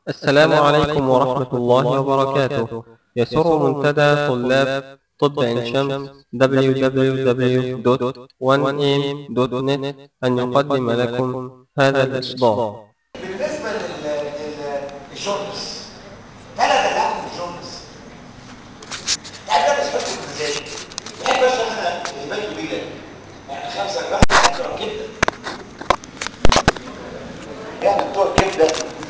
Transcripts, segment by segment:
السلام عليكم ورحمة الله وبركاته يسر منتدى طلاب طب عين شمس www.1am.net أن يقدم لكم هذا الإصدار بالنسبه للجونس ثلاث انواع من الجونس تعال ده بس حكم ازاي يعني بس احنا الهبات كبيره يعني خمسه جرام بتوع كبده يعني بتوع كبده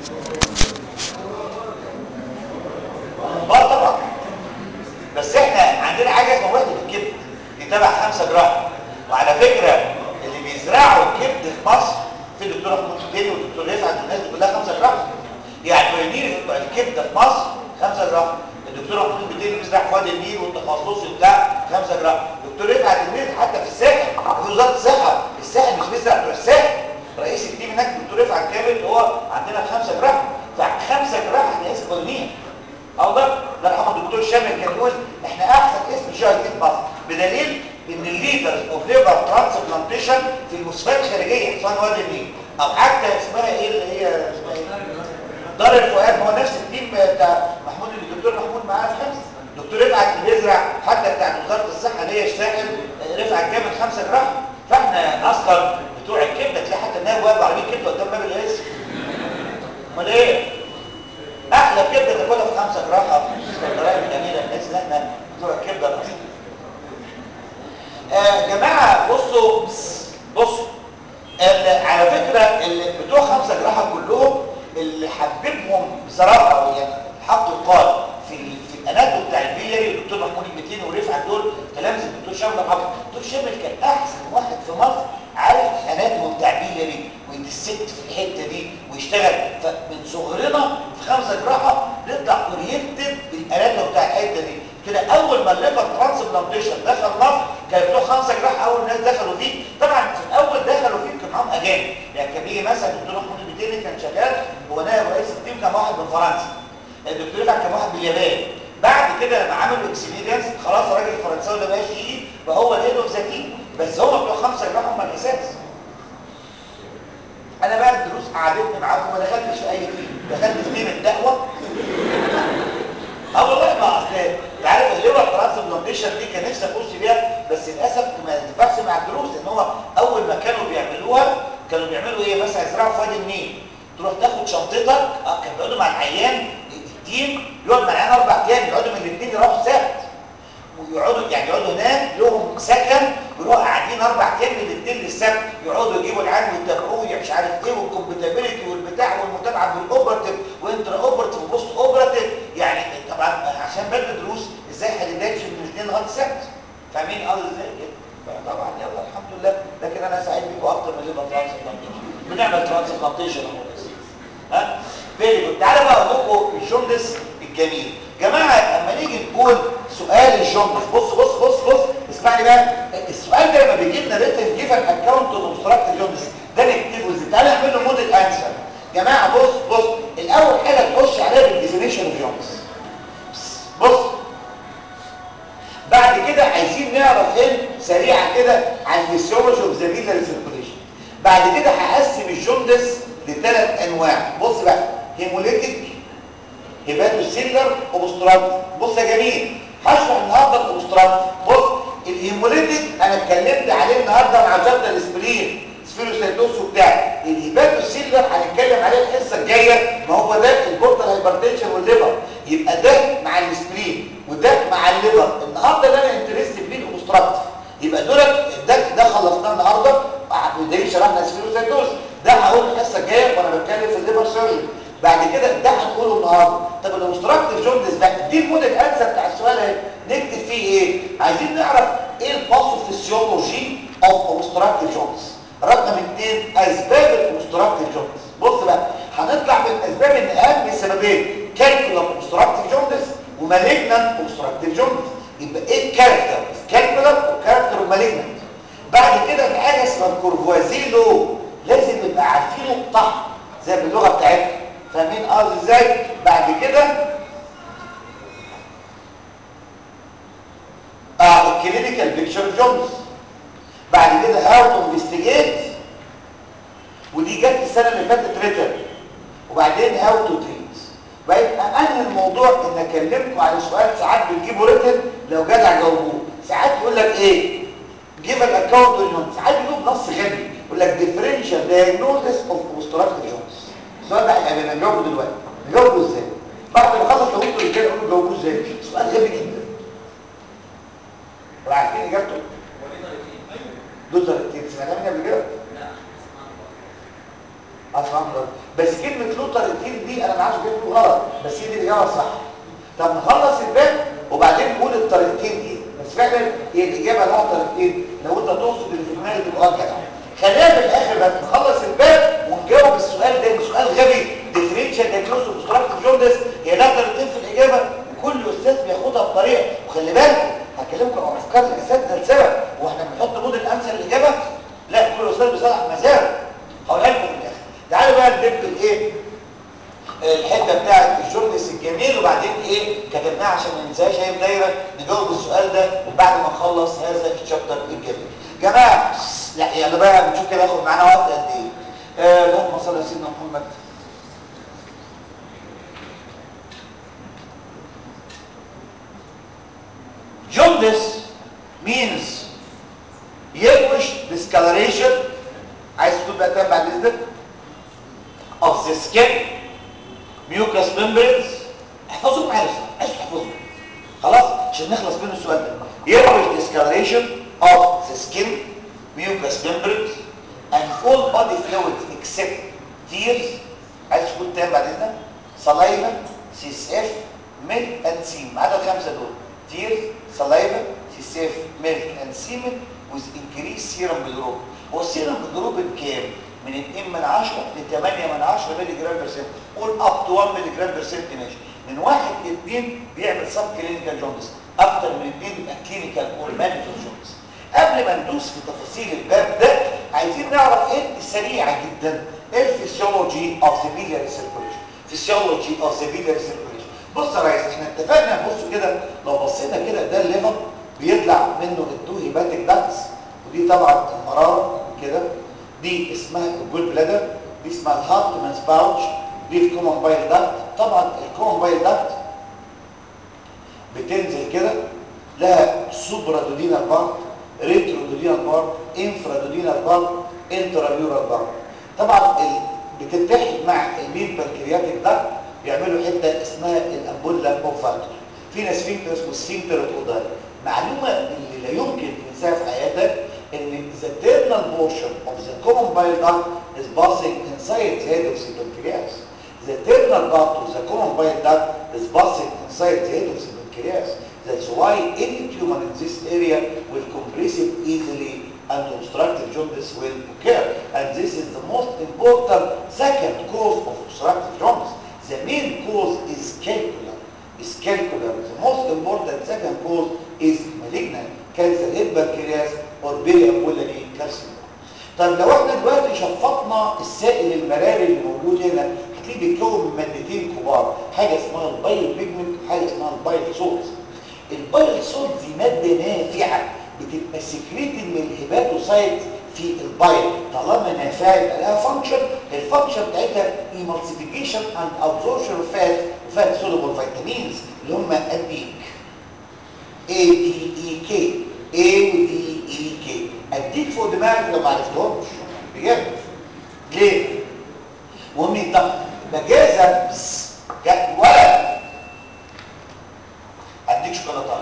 اه طبعا بس احنا عندنا حاجه اسمها وحده الكبد دي تبع 5 جرام وعلى فكره اللي بيزرعوا الكبد في مصر في الدكتور محمود الدين والدكتور رفعت والناس دي كلها 5 جرام يعني بينير بتوع الكبده في مصر 5 جرام الدكتور محمود الدين بيزرع في وادي النيل والتخصصي بتاع 5 جرام الدكتور رفعت النيل حتى في الساحل في وزاره الصحه الساحل مش بيزرع بتوع الساحل رئيس التيم هناك الدكتور رفعت كامل هو عندنا 5 جرام ف 5 جرام احنا اسم بينير الله الله يرحمه الدكتور شامل كان يقول احنا احسن اسم جي اي تي في مصر بدليل ان الليدرز اوف ليفر ترانسبلانتيشن في المستشفيات الخارجيه سواء وادي النيل او حتى اسمها ايه اللي هي اسمها ايه دار الفؤاد ما هو نفس التيم بتاع محمود الدكتور محمود معاه في حفظ دكتور رفعت اللي بيزرع حتى بتاع وزاره الصحه اللي هي الساحل رفعت جامد 5 جرام فاحنا اصلا بتوع الكبده تلاقي حتى الناس واقف عربيه كبده قدام باب الاسم امال ايه احلى كبده تاكلها في 5 جرام اسكندريه جميله الناس اللي احنا بتوع الكبده الاصل آه جماعه بصوا بصوا على فكره اللي بتوع 5 جرام كلهم اللي حببهم بصراحه يعني الحق يقال في في الاناتو بتاع البيلري الدكتور محمود المتين ورفعت دول تلامذه الدكتور شامل الحافظ الدكتور شامل كان احسن واحد في مصر عارف الاناتو بتاع البيلري ويتست في الحته دي ويشتغل فمن صغرنا في خمسه جراحه نطلع اورينتد بالاناتو بتاع الحته دي كده اول ما الليفر ترانسبلانتيشن دخل مصر كان بتوع خمسه جراحه اول ناس دخلوا فيه طبعا في الاول دخلوا فيه كان معاهم اجانب يعني كان بيجي مثلا الدكتور محمود المتين كان شغال هو نائب رئيس التيم كان واحد من فرنسا الدكتور رفعت كان واحد من اليابان بعد كده لما عملوا اكسبيرينس خلاص الراجل الفرنساوي ده بقاش يجي بقى هو الهيد اوف ذا تيم بس هو بتوع خمسه جراحه هم الاساس انا بقى الدروس قعدتني معاكم ما دخلتش في اي تيم دخلت في تيم الدعوه اه والله ما اصل انت عارف الليبر ترانسبلانتيشن دي كان نفسي اخش بيها بس للاسف ما ينفعش مع الدروس لان هو اول ما كانوا بيعملوها كانوا بيعملوا ايه مثلا يزرعوا في وادي النيل تروح تاخد شنطتك اه كانوا بيقعدوا مع العيان التيم يقعد مع العيان اربع ايام يقعدوا من الاثنين يروحوا السبت ويقعدوا يعني يقعدوا هناك لهم سكن ويروحوا قاعدين اربع ايام من الاثنين للسبت يقعدوا يجيبوا العيان ويتابعوه مش عارف ايه والكومباتيبيلتي والبتاع والمتابعه بالاوبرتيف وانترا اوبرتيف وبوست اوبرتيف يعني طبعا عشان بدل دروس ازاي هنلاقيش من الاثنين لغايه السبت فاهمين قصدي ازاي كده طبعا يلا الحمد لله لكن انا سعيد بيكم اكتر من الليفر ترانسبلانتيشن بنعمل ترانسبلانتيشن اهو بس ها فيري جود تعالى بقى اقول لكم الجوندس الجميل جماعه اما نيجي نقول سؤال الجوندس بص بص بص بص اسمعني بقى السؤال ده لما بيجي لنا ريتن جيفن اكونت اوبستراكت الجوندس ده نكتبه ازاي تعالى نعمل له موديل انسر جماعه بص بص الاول حاجه تخش عليها بالديفينيشن اوف جوندس بص بعد كده عايزين نعرف ايه سريعا كده عن الفسيولوجي اوف ذا بيلاري سيركوليشن بعد كده هقسم الجوندس لثلاث انواع بص بقى هيموليتيك هيباتوسيلر اوبستراكت بص يا جميل هشرح النهارده الاوبستراكت بص الهيموليتيك انا اتكلمت عليه النهارده مع جلطه الاسبرين سفيروسيتوس وبتاع الهيباتوسيلر هنتكلم عليه الحصه الجايه ما هو ده البورتال هايبرتنشن والليفر يبقى ده مع الاسبرين وده مع الليفر النهارده اللي انا انترست بيه الاوبستراكت يبقى دول ده ده خلصناه النهارده بدايه شرحنا سفيروسيتوس ده هقول الحصه الجايه وانا بتكلم في الليفر سيرجري بعد كده ده هنقوله النهارده طب الاوبستراكتيف جوندس بقى دي الموديل انسر بتاع السؤال اهي نكتب فيه ايه عايزين نعرف ايه الباثوفيسيولوجي اوف اوبستراكتيف جوندس رقم اثنين اسباب الاوبستراكتيف جوندس بص بقى هنطلع من اسباب ان اهم سببين كالكولر اوبستراكتيف جوندس ومالجنانت اوبستراكتيف جوندس يبقى ايه الكاركتر كالكولر وكاركتر ومالجنانت بعد كده في حاجه اسمها الكورفوازيلو لازم نبقى عارفينه صح زي باللغه بتاعتنا فاهمين قصدي ازاي بعد كده اه الكلينيكال بيكتشر جونز بعد كده هاو تو انفستيجيت ودي جت السنه اللي فاتت ريتر وبعدين هاو تو تريت بقيت انهي الموضوع ان اكلمكم على سؤال ساعات بتجيبوا ريتن لو جدع جاوبوه ساعات يقول لك ايه جيب الاكونت والجونز ساعات بيجيب نص غبي يقول لك ديفرنشال دايجنوزس اوف اوبستراكتيف جونز السؤال ده هيبقى بنجاوبه دلوقتي نجاوبه ازاي بعد ما اخلص لو انتوا رجاله قولوا جاوبوه ازاي سؤال غبي جدا طب عارفين اجابته دول طريقتين سمعناها مني قبل كده اسمع غلط بس كلمه له طريقتين دي انا ما عارفش كلمه غلط بس هي دي الاجابه الصح طب نخلص الباب وبعدين نقول الطريقتين ايه بس فعلا هي الاجابه لها طريقتين لو انت تقصد اللي في دماغي تبقى جدع خلينا في الاخر بس نخلص الباب ونجاوب السؤال ده سؤال غبي ديفرنشال دايجنوز اوبستراكتيف جوندس هي لها طريقتين في الاجابه وكل استاذ بياخدها بطريقه وخلي بالكم هكلمكم عن افكار الاساتذه لسبب واحنا بنحط موديل امثل للاجابه لا كل استاذ بيصلح مزاجه هقولها لكم في الاخر تعالوا بقى ندب الايه الحته بتاعه الجوردس الجميل وبعدين ايه كتبناها عشان ما ننساهاش هي دايره نجاوب السؤال ده وبعد ما نخلص هذا الشابتر الجميل جماعه لا يلا بقى نشوف كده ياخد معانا وقت قد ايه آه، اللهم صل على سيدنا محمد jaundice means yellowish discoloration عايز تقول بقى كام بعد اذنك of the skin mucous membranes احفظوا معايا لسه عايز تحفظوا خلاص عشان نخلص منه السؤال ده yellowish discoloration of the skin mucous membranes and all body fluids except tears عايز تقول تاني بعد اذنك saliva CSF milk and semen عدد الخمسه دول tears saliva CSF milk and semen with increased serum bilirubin هو السيرم bilirubin كام من 2 من 10 ل 8 من 10 مللي جرام بير سنت قول اب تو 1 مللي جرام بير سنت ماشي من 1 ل 2 بيعمل سب كلينيكال جوندس اكتر من 2 يبقى كلينيكال اور مانيفل جوندس قبل ما ندوس في تفاصيل الباب ده عايزين نعرف ايه سريعه جدا الفسيولوجي اوف ذا بيلياري سيركوليشن فسيولوجي اوف ذا بيلياري سيركوليشن بص يا ريس احنا اتفقنا بصوا كده لو بصينا كده ده الليفر بيطلع منه التو هيباتيك داكتس ودي طبعا المراره كده دي اسمها الجول بلادر دي اسمها الهارتمانز باوتش دي الكومن بايل داكت طبعا الكومن بايل داكت بتنزل كده لها سوبرا دودينال بارت ريترو دودينال بارت انفرا دودينال بارت انتراميورال بارت طبعا ال... بتتحد مع المين بانكرياتيك داكت بيعملوا حته اسمها الامبولا اوفالتر في ناس فينكر اسمه سفينكتر اوفودال معلومه اللي لا يمكن تنساها في حياتك ان the terminal portion of the common bile duct is passing inside the head of the pancreas. The terminal part of the common bile duct is passing inside the head of the pancreas. That's why any tumor in this area will compress it easily and obstructive jaundice will occur. And this is the most important second cause of obstructive jaundice. The main cause is calcular. Is calcular. The most important second cause is malignant cancer head pancreas or biliary كالسيوم طب لو احنا دلوقتي شفطنا السائل المراري اللي موجود هنا هتلاقيه بيتكون من مادتين كبار حاجه اسمها البايل بيجمنت وحاجه اسمها البايل سولت البايل سولت دي ماده نافعه بتبقى سكريتد من الهيباتوسايت في البايل طالما نافعه يبقى لها فانكشن الفانكشن بتاعتها ايمالسيفيكيشن اند ابزوربشن اوف فات وفات سولوبل فيتامينز اللي هم اديك A D E K A و D E K اديك فوق دماغك لو ما عرفتهمش بجد ليه؟ مهم طب بجازة جت ولد اديك شوكولاته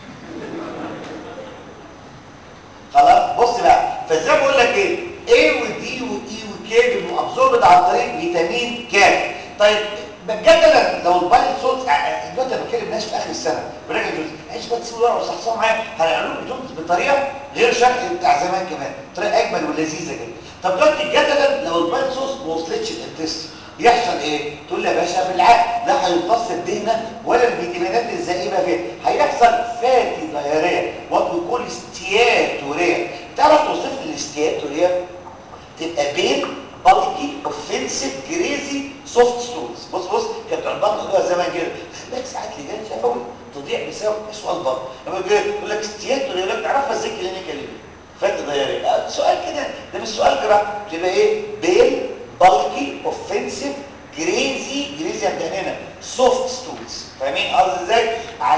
خلاص بص بقى فازاي بقول لك ايه A و D و E و K بيبقوا ابزوربد عن طريق فيتامين ك طيب بجد لو البايل سولت دلوقتي انا بتكلم ناس في اخر السنه براجع جزء عايز بقى تسيبوا ورقه وصحصحوا معايا هنعملوا الجونز بطريقه غير شرح بتاع زمان كمان طريقه اجمل ولذيذه كده طب دلوقتي جدلا لو البايل سولت ما وصلتش الانتست يحصل ايه تقول لي يا باشا بالعقل لا هيمتص الدهنه ولا الفيتامينات الزائبه فيه هيحصل فاتي دايريه وات بيقول استياتوريا تعرف توصف لي الاستياتوريا تبقى بين بالكي اوفنسيف جريزي سوفت ستونز بص بص كان بتوع البطن قالوها زمان كده خلاك ساعات لجان شفوي تضيع بسبب سؤال بطن لما يقول لك استياتوري يقول لك تعرفها ازاي كلينيكالي فات ضياري سؤال كده ده مش سؤال جراح تبقى ايه بين بالكي اوفنسيف جريزي جريزي عند هنا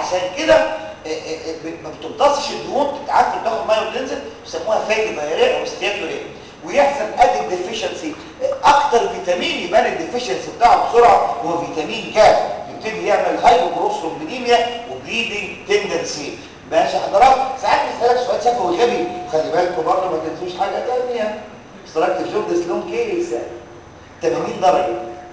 عشان كده آه، آه، آه، ما بتمتصش الدهون بتتعفن تاخد ميه وتنزل بيسموها فاتي دايريه او ستياتوريه ويحصل ادك ديفيشنسي اكتر فيتامين يبان الديفيشنسي بتاعه بسرعه هو فيتامين ك يبتدي يعمل هايبوكروسرومبينيميا وبليدنج تندنسي ماشي حضرتك ساعات بيسالك سؤال شفوي غبي وخلي بالكم برضه ما تنسوش حاجه ثانيه اشتركت في جوردس لون كيس 80 درجه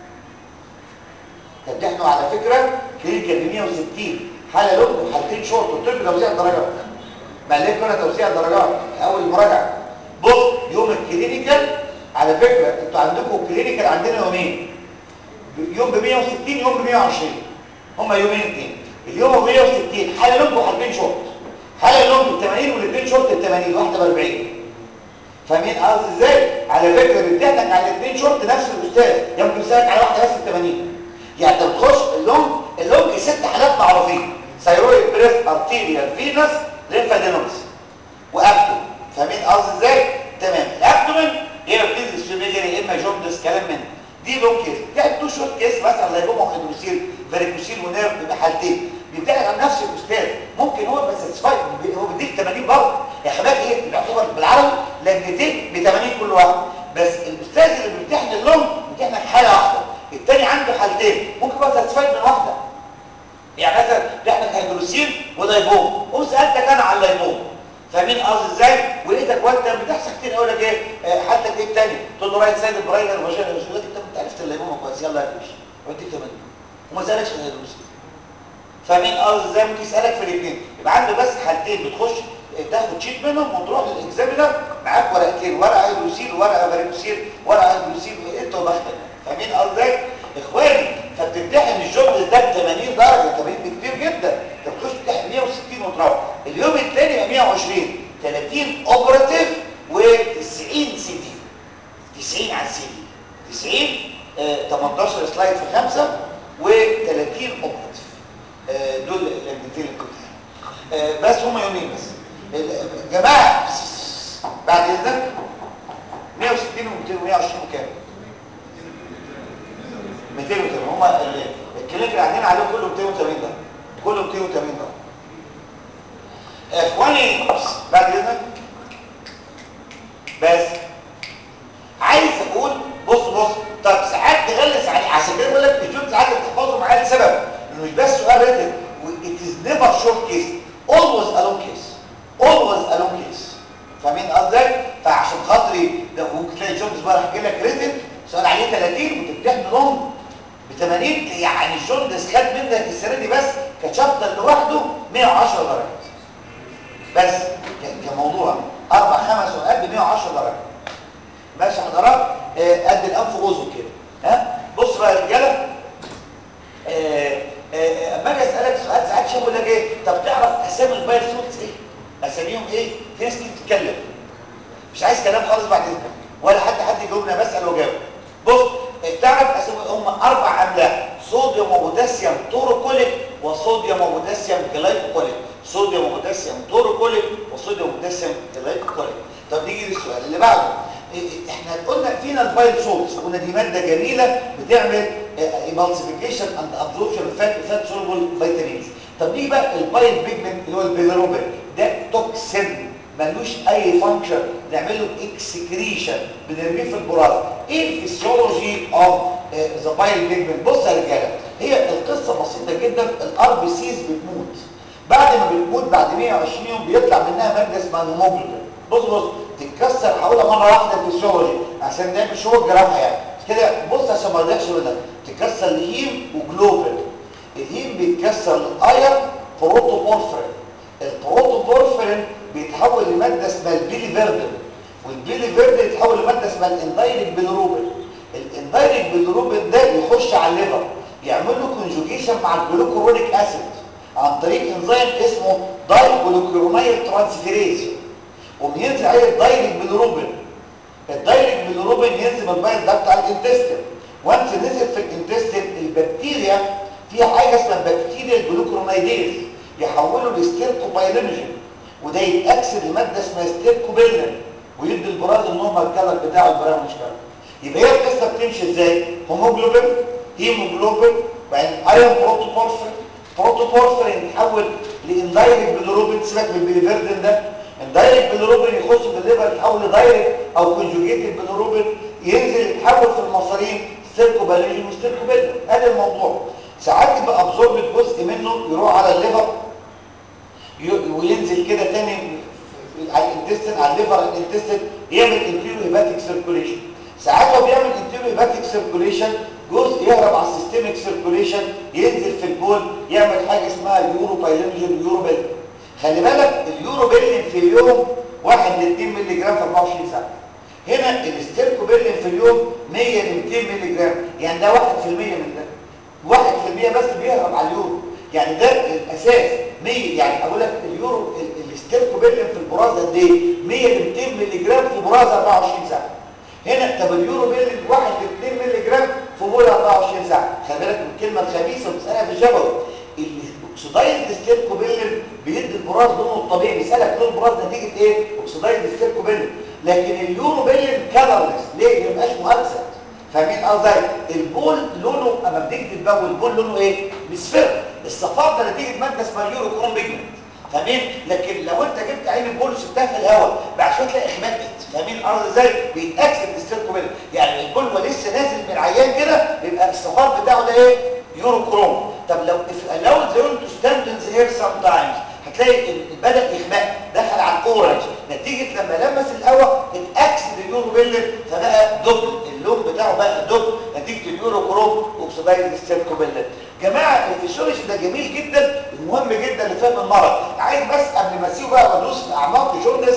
تمتحنوا على فكره كلينيكال ب 160 حاله لونج وحالتين شورت قلت توزيع الدرجات ما ليه انا توزيع الدرجات اول مراجعه بص يوم الكلينيكال على فكره انتوا عندكم الكلينيكال عندنا يومين يوم ب 160 يوم ب 120 هما يومين اثنين اليوم ب 160 حاله لونج وحالتين شورت حاله لونج ب 80 والاثنين شورت ب 80 واحده ب 40 فاهمين قصدي ازاي على فكره بتحتاج على الاثنين شورت نفس الاستاذ يمكن يسالك على واحده بس ب 80 يعني انت بتخش اللونج اللونج ست حالات معروفين ثايرويد بريست ارتيريال فينس ليمفادينوز وابدو فاهمين قصدي ازاي تمام الابدومن يا فيزيس سوميجري يا اما جوندس كلام من دي لونج كيس يعني تو شورت كيس مثلا زي بومو هيدروسيل فاريكوسيل ونيرف بيبقى حالتين بيبتعد عن نفس الاستاذ ممكن هو بس ساتسفايد هو بيديك 80 برضه يا حماد ايه بيعتبر بالعربي لجنتين ب 80 كل واحد بس الاستاذ اللي بيمتحن اللونج بيمتحنك حاله واحده التاني عنده حالتين ممكن بقى ساتسفايد من واحده يعني مثلا بيحتاج هيدروسين ولايبوم قوم سالتك انا على اللايبوم فاهمين قصدي ازاي ولقيتك وانت بتحصل كتير اقول لك ايه آه، حالتك ايه التاني تقول له رايت سايد برايلر وجانا يقول لك انت انت عرفت اللايبوم كويس يلا يا باشا واديك 8 وما سالكش عن الهيدروسين فاهمين قصدي ازاي ممكن يسالك في الاثنين يبقى عنده بس حالتين بتخش آه، تاخد شيت منهم وتروح للاكزامينر معاك ورقتين ورقه هيدروسين ورقه فاريكوسين ورقه هيدروسين انت وبختك فاهمين قصدي ازاي اخواني فبتمتحن الجوبز ده ب 80 درجه 80 كتير جدا انت بتخش تمتحن 160 وتروح اليوم الثاني يبقى 120 30 اوبراتيف و90 سي دي 90 على السي دي 90 آه 18 سلايد في 5 و30 اوبراتيف آه دول اللجنتين اللي بتمتحن آه بس هم يومين بس ال- جماعه بعد اذنك 160 و200 و120 وكام 280 هما ال- الكلينيك اللي عندنا عليه كله 280 ده كله 280 ده اخواني بعد اذنك بس عايز اقول بص بص طب ساعات تغلس عليه عشان كده بقول لك الجون ساعات بتحفظه معايا لسبب انه مش بس سؤال ريتن it is never short case always a long case always a long case فاهمين قصدي فعشان خاطري ده ممكن تلاقي جونز بقى احكي لك ريتن سؤال عليه 30 وتمتحن لونج ب 80 يعني الجوندس خد منك السنه دي بس كشابتر لوحده 110 درجه بس ك- كموضوع اربع خمس سؤال ب 110 درجه ماشي حضرتك آه، قد الانف واذن كده ها بص بقى يا رجاله آه، آه، اما اجي اسالك سؤال ساعات شيء بيقول لك ايه طب تعرف اسامي البايل سوتس ايه اساميهم ايه في ناس كتير بتتكلم مش عايز كلام خالص بعد اذنك ولا حد حد يجاوبني بسال واجاوب بص آه، تعرف اسامي هم اربع املاح صوديوم وبوتاسيوم توروكوليك وصوديوم وبوتاسيوم جلايكوكوليك صوديوم وبوتاسيوم توروكوليك وصوديوم وبوتاسيوم جلايكوكوليك طب نيجي للسؤال اللي بعده إيه- إيه، احنا قلنا فينا البايل سولتس قلنا دي ماده جميله بتعمل ايمالسيفيكيشن اند ابزوربشن فات فات سولبل فيتامينز طب نيجي بقى البايل بيجمنت اللي هو البيليروبين ده توكسين ملوش اي فانكشن نعمل له اكسكريشن بنرميه في البراز ايه الفسيولوجي اوف ذا بايل بيجمنت بص يا رجاله هي القصه بسيطه جدا الار بي سيز بتموت بعد ما بتموت بعد 120 يوم بيطلع منها ماده اسمها الهيموجلوبين بص بص تتكسر حولها مره واحده الفسيولوجي عشان نعمل شغل جراحه يعني كده بص عشان ما يضيعش منك تكسر الهيم وجلوبين الهيم بيتكسر للاير بروتوبورفرين البروتوبورفرين بيتحول لماده اسمها البيليفيردين والبيليفيردين يتحول لماده اسمها الاندايريك بيلروبين الاندايريك بيلروبين ده يخش على الليفر يعمل له كونجوجيشن مع الجلوكورونيك اسيد عن طريق انزيم اسمه دايجلوكورونيل ترانسفيريز وبينزل عليه الدايركت بالروبين الدايركت بالروبين ينزل بالبايل ده بتاع الانتستين وانس نزل في الانتستين البكتيريا فيها حاجه اسمها بكتيريا الجلوكورونيديز يحوله لستيركوبايلينوجين وده يتاكسد لماده اسمها ستيركوبيلين ويدي البراز النورمال كلر بتاعه البراونش كلر يبقى هي القصه بتمشي ازاي هيموجلوبين هيموجلوبين وبعدين ايرون بروتوبورفين بروتوبورفرين يتحول لاندايركت بيلروبين سيبك من البيليفيردين ده اندايركت بيلروبين يخش في الليفر يتحول لدايركت او كونجوجيتد بيلروبين ينزل يتحول في المصارين ستيركوبالين وستيركوبيلين ادي الموضوع ساعات يبقى ابزوربت جزء منه يروح على الليفر وينزل كده تاني على الانتستين على الليفر الانتستين يعمل انتيرو هيباتيك سيركوليشن ساعات هو بيعمل انتيرو هيباتيك سيركوليشن جزء يهرب على السيستميك سيركوليشن ينزل في البول يعمل حاجه اسمها يورو بايلينجين يورو بيل خلي بالك اليورو بيلين في اليوم 1 ل 2 مللي جرام في 24 ساعه هنا الاستيركوبيلين في اليوم 100 ل 200 مللي جرام يعني ده 1% من ده 1% بس بيهرب على اليورو يعني ده الاساس 100 يعني اقول لك اليورو الاستيركوبيلين في البراز قد ايه 100 ل 200 مللي جرام في براز 24 ساعه هنا طب اليورو بيلين 1 ل 2 مللي جرام في بول 24 ساعه خلي بالك من الكلمه الخبيثه وبتسالها في الجبل الاكسدايز ستيركوبيلين بيدي البراز لونه الطبيعي بيسالك لون البراز نتيجه ايه اكسدايز ستيركوبيلين لكن اليورو بيلين كلرلس ليه ما يبقاش مؤكسد فاهمين قصدي البول لونه اما بتيجي تتبول البول لونه ايه مصفر الصفار ده نتيجه ماده اسمها اليورو كروم بيجمنت فاهمين لكن لو انت جبت عين البول سبتها في الهواء بعد شويه تلاقي اخمدت فاهمين قصدي ازاي بيتاكسد الستيركوبيلين يعني البول وهو لسه نازل من العيان كده بيبقى الصفار بتاعه ده ايه يورو كروم طب لو if allowed them to stand in the air sometimes هتلاقي بدأ يخمق دخل على الاورنج نتيجة لما لمس الهواء اتأكسد اليورو بيلر فبقى دبل اللون بتاعه بقى دبل نتيجة اليورو كروم اوكسيدايز ستيركوبيلر جماعة الفسيولوجي ده جميل جدا ومهم جدا لفهم المرض عايز بس قبل ما اسيبه بقى وادوس في اعماق جوندس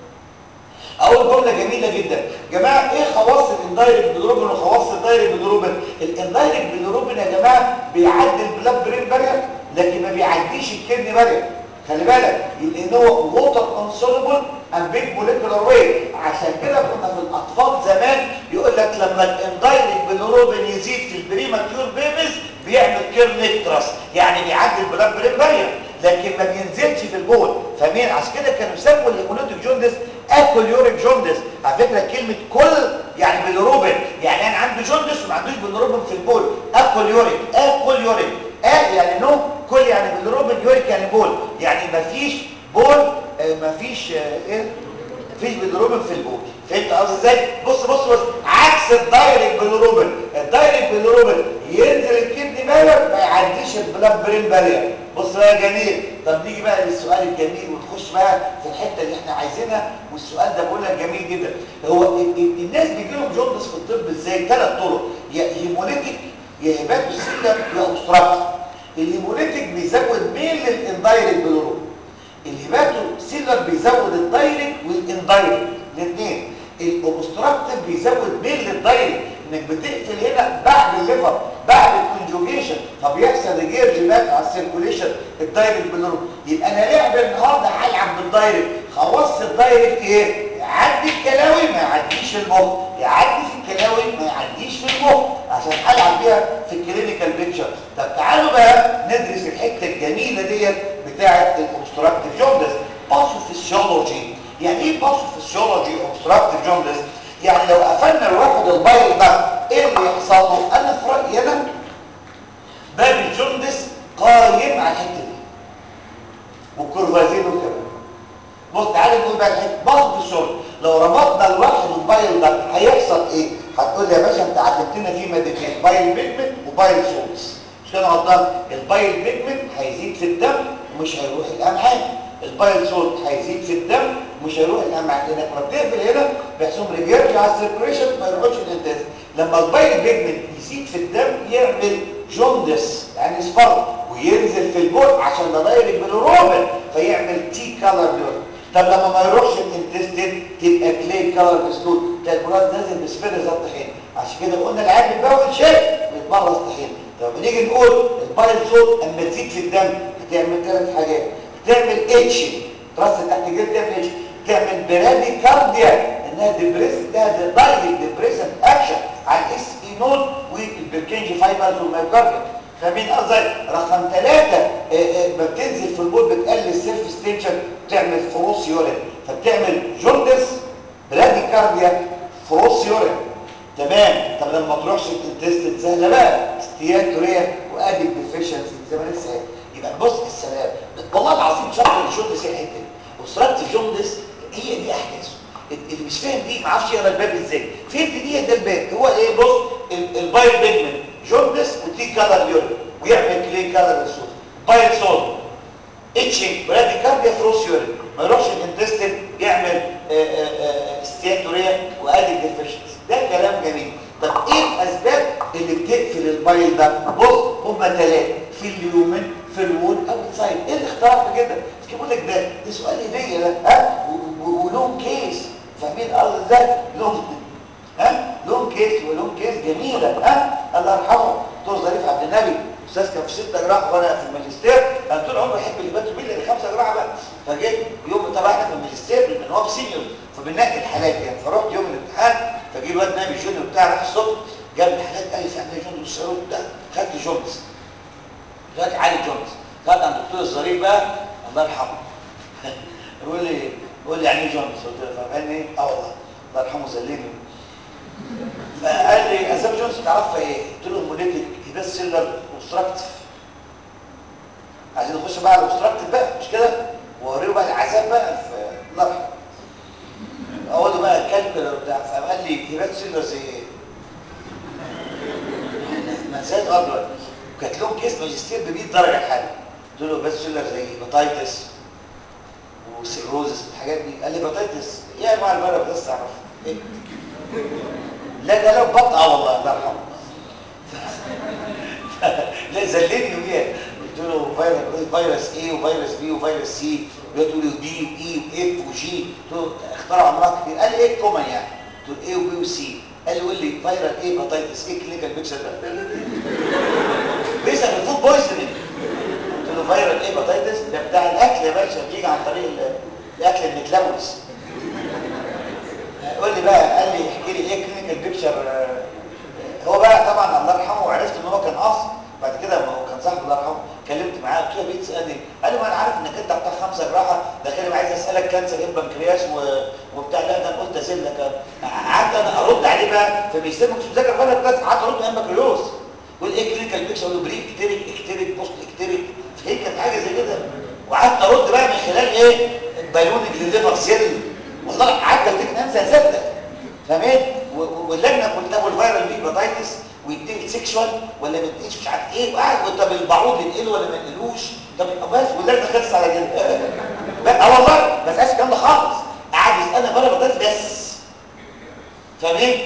اول جمله جميله جدا جماعه ايه خواص الاندايركت بيلروبين وخواص الدايركت بيلروبين الاندايركت بيلروبين يا جماعه بيعدي البلاد برين بارير لكن ما بيعديش الكدني بارير خلي بالك لان هو ووتر انسولبل اند بيج موليكولار ويت عشان كده كنا في الاطفال زمان يقول لك لما الاندايركت بيلروبين يزيد في البريماتيور بيبيز بيعمل كيرنيكترس يعني بيعدي البلاد برين بارير لكن ما بينزلش في البول فاهمين عشان كده كانوا يسموا الهيموليتيك جوندس اكل يوريك جوندس على فكره كلمه كل يعني بالروبن يعني انا عندي جوندس وما عندوش بالروبن في البول اكل يوريك اكل يوريك اه يعني نو كل يعني بالروبن يوريك يعني بول يعني مفيش بول آه مفيش آه ايه مفيش بالروبن في البول فهمت قصدي ازاي بص بص بص عكس الدايركت بالروبن الدايركت بالروبن ينزل الكدني بالر ما يعديش البلاد برين بارير بص بقى يا جميل طب نيجي بقى للسؤال الجميل ونخش بقى في الحته اللي احنا عايزينها والسؤال ده بقول لك جميل جدا هو الناس بيجي لهم جوندس في الطب ازاي ثلاث طرق يا هيموليتيك يا هيباتوسيلر يا اوبستراكت الهيموليتيك بيزود ميل للاندايركت بالروبن الهيباتوسيلر بيزود الدايركت والاندايركت الاثنين الاوبستراكتيف بيزود ميل للدايركت انك بتقفل هنا بعد الليفر بعد الكونجوجيشن فبيحصل ريجيرجمنت على السيركوليشن الدايركت بالروب يبقى انا لعب النهارده هلعب بالدايركت خلصت الدايركت ايه يعدي الكلاوي ما يعديش المخ يعدي في الكلاوي ما يعديش في المخ عشان هلعب بيها في الكلينيكال بيكتشر طب تعالوا بقى ندرس الحته الجميله ديت بتاعه الاوبستراكتيف جوندس باثوفيسيولوجي يعني ايه باثوفيسيولوجي اوبستراكتيف جوندس يعني لو قفلنا الواحد البايل ده ايه اللي يحصل له انا في رايي انا باب الجوندس قايم على الحته دي والكورفازينو كمان بص تعالى نقول بقى الحته باص بالشغل لو ربطنا الواحد البايل ده هيحصل ايه هتقول لي يا باشا انت علمتنا فيه مادتين بايل بيجمنت وبايل سولز مش كده غلطان البايل بيجمنت هيزيد في الدم ومش هيروح الامعاء البايل سولت هيزيد في الدم ومش هيروح الامعاء لانك لما بتقفل هنا بيحصل ريجيرج على السيركوليشن ما يروحش الانتاز لما البايل بيجمنت يزيد في الدم يعمل جوندس يعني اصفر وينزل في البول عشان ده دايركت بالروبن فيعمل تي كالر بلود طب لما ما يروحش الانتستين تبقى كلي كالر بسلوت تلاقي البراز نازل بسفير زي الطحين عشان كده قلنا العيال بتبول شيء بيتمرس طحين طب نيجي نقول البايل صوت اما تزيد في الدم هتعمل ثلاث حاجات تعمل اتش راس تحت الجلد تعمل اتش تعمل برادي كارديا انها ديبريس ده دايركت ديبريسن اكشن على الاس اي نود والبركنجي فايبرز والمايوكارديا فاهمين قصدي رقم ثلاثة ما بتنزل في البول بتقلل السيرفس تنشن تعمل فروس يورين فبتعمل جوندس برادي كارديا فروس يورين تمام طب لما تروحش الانتستين سهله بقى ستياتوريا وادي ديفيشنسي زي ما لسه يبقى بص السلام والله العظيم شرط الجندس هي الحته دي وصلت الجندس هي دي احداثه اللي مش فاهم دي ما عرفش يقرا الباب ازاي فهمت دي ده الباب هو ايه بص البايل بيجمنت جوندس وتي كالر يورين ويعمل كلي كالر الصوت بايل صوت اتشنج براديكارديا فروس يورين ما يروحش الانتستين يعمل استياتوريا وادي ديفيشنس ده كلام جميل طب ايه الاسباب اللي بتقفل البايل ده بص هما ثلاثه في اليومن في الوول او السايد ايه اللي اخترع في كده مش بقول لك ده ده سؤال هديه ده ها ولون كيس فاهمين الارض ازاي لون ها لون كيس ولون كيس جميله ها الله يرحمه دكتور ظريف عبد النبي استاذ كان في ستة جراحه وانا في الماجستير انا طول عمري احب الهيباتوميل اللي خمسه جراحه بقى فجيت يوم طبعا احنا في الماجستير لان هو في سينيور فبننقي الحالات يعني فرحت يوم الامتحان فجي الواد نبي الجونيور بتاع راح الصبح جاب الحالات قال لي في عندنا جونز والسيروت ده خدت جونز دلوقتي علي جونز خد عند الدكتور الظريف بقى الله يرحمه يقول لي يقول لي يعني ايه جونز قلت له فقال لي اه والله الله يرحمه زلني فقال لي اسباب جونز تعرفها ايه قلت له هيموليتيك هيباس سيلر اوبستراكتيف عايزين نخش بقى على الاوبستراكتيف بقى مش كده ووريه بقى العذاب بقى في الله يرحمه اقول له بقى الكالكولا بتاع فقال لي هيباس سيلر زي ايه ما نسيت غلط دلوقتي وكانت لهم كيس ماجستير ب 100 درجه الحاله قلت له هيباس سيلر زي هيباتايتس وسيروزس الحاجات دي قال لي هيباتايتس ايه انواع الفيروس بس اعرف ايه لا ده لو بط اه والله الله يرحمه لا زلني يوميها قلت له فيروس فيروس ايه وفيروس بي وفيروس سي قلت له دي واي واف وجي قلت له اخترعوا امراض كتير قال لي ايه الكومن يعني قلت له ايه وبي وسي قال لي قول لي فيروس ايه هيباتايتس ايه كلينيكال بيكشر ده بيسال الفود بويزنينج قلت له فيروس ايه هيباتايتس ده بتاع الاكل يا باشا بيجي عن طريق الاكل المتلوث قول لي بقى قال لي احكي لي ايه كلينيكال بيكشر هو بقى طبعا الله يرحمه وعرفت ان هو كان قاصد بعد كده ما هو كان صاحبي الله يرحمه كلمت معاه قلت له بيت تسالني قال لي ما انا عارف انك انت بتاع خمسه جراحه ده كان عايز اسالك كانسر ايه بنكرياس و... وبتاع لا ده انا قلت ازلك قعدت انا ارد عليه بقى فبيستلم مش مذاكر ولا بس قعدت ارد ايام بكالوريوس يقول ايه كلينيكال بيكشر اقول له بري اكتريك اكتريك بوست اكتريك فهي كانت حاجه زي كده وقعدت ارد بقى من خلال ايه بالونج للليفر سيل والله قعدت اديك انسى اصدق فاهمين واللجنه كلها والفيرال هيباتايتس ويديك سيكشوال ولا ما يديش مش عارف ايه وقاعد طب البعوض ينقله ولا ما ينقلوش طب بس واللجنه خلصت على كده اه والله ما سالش الكلام ده خالص قاعد يسالنا فيرال هيباتايتس بس فاهمين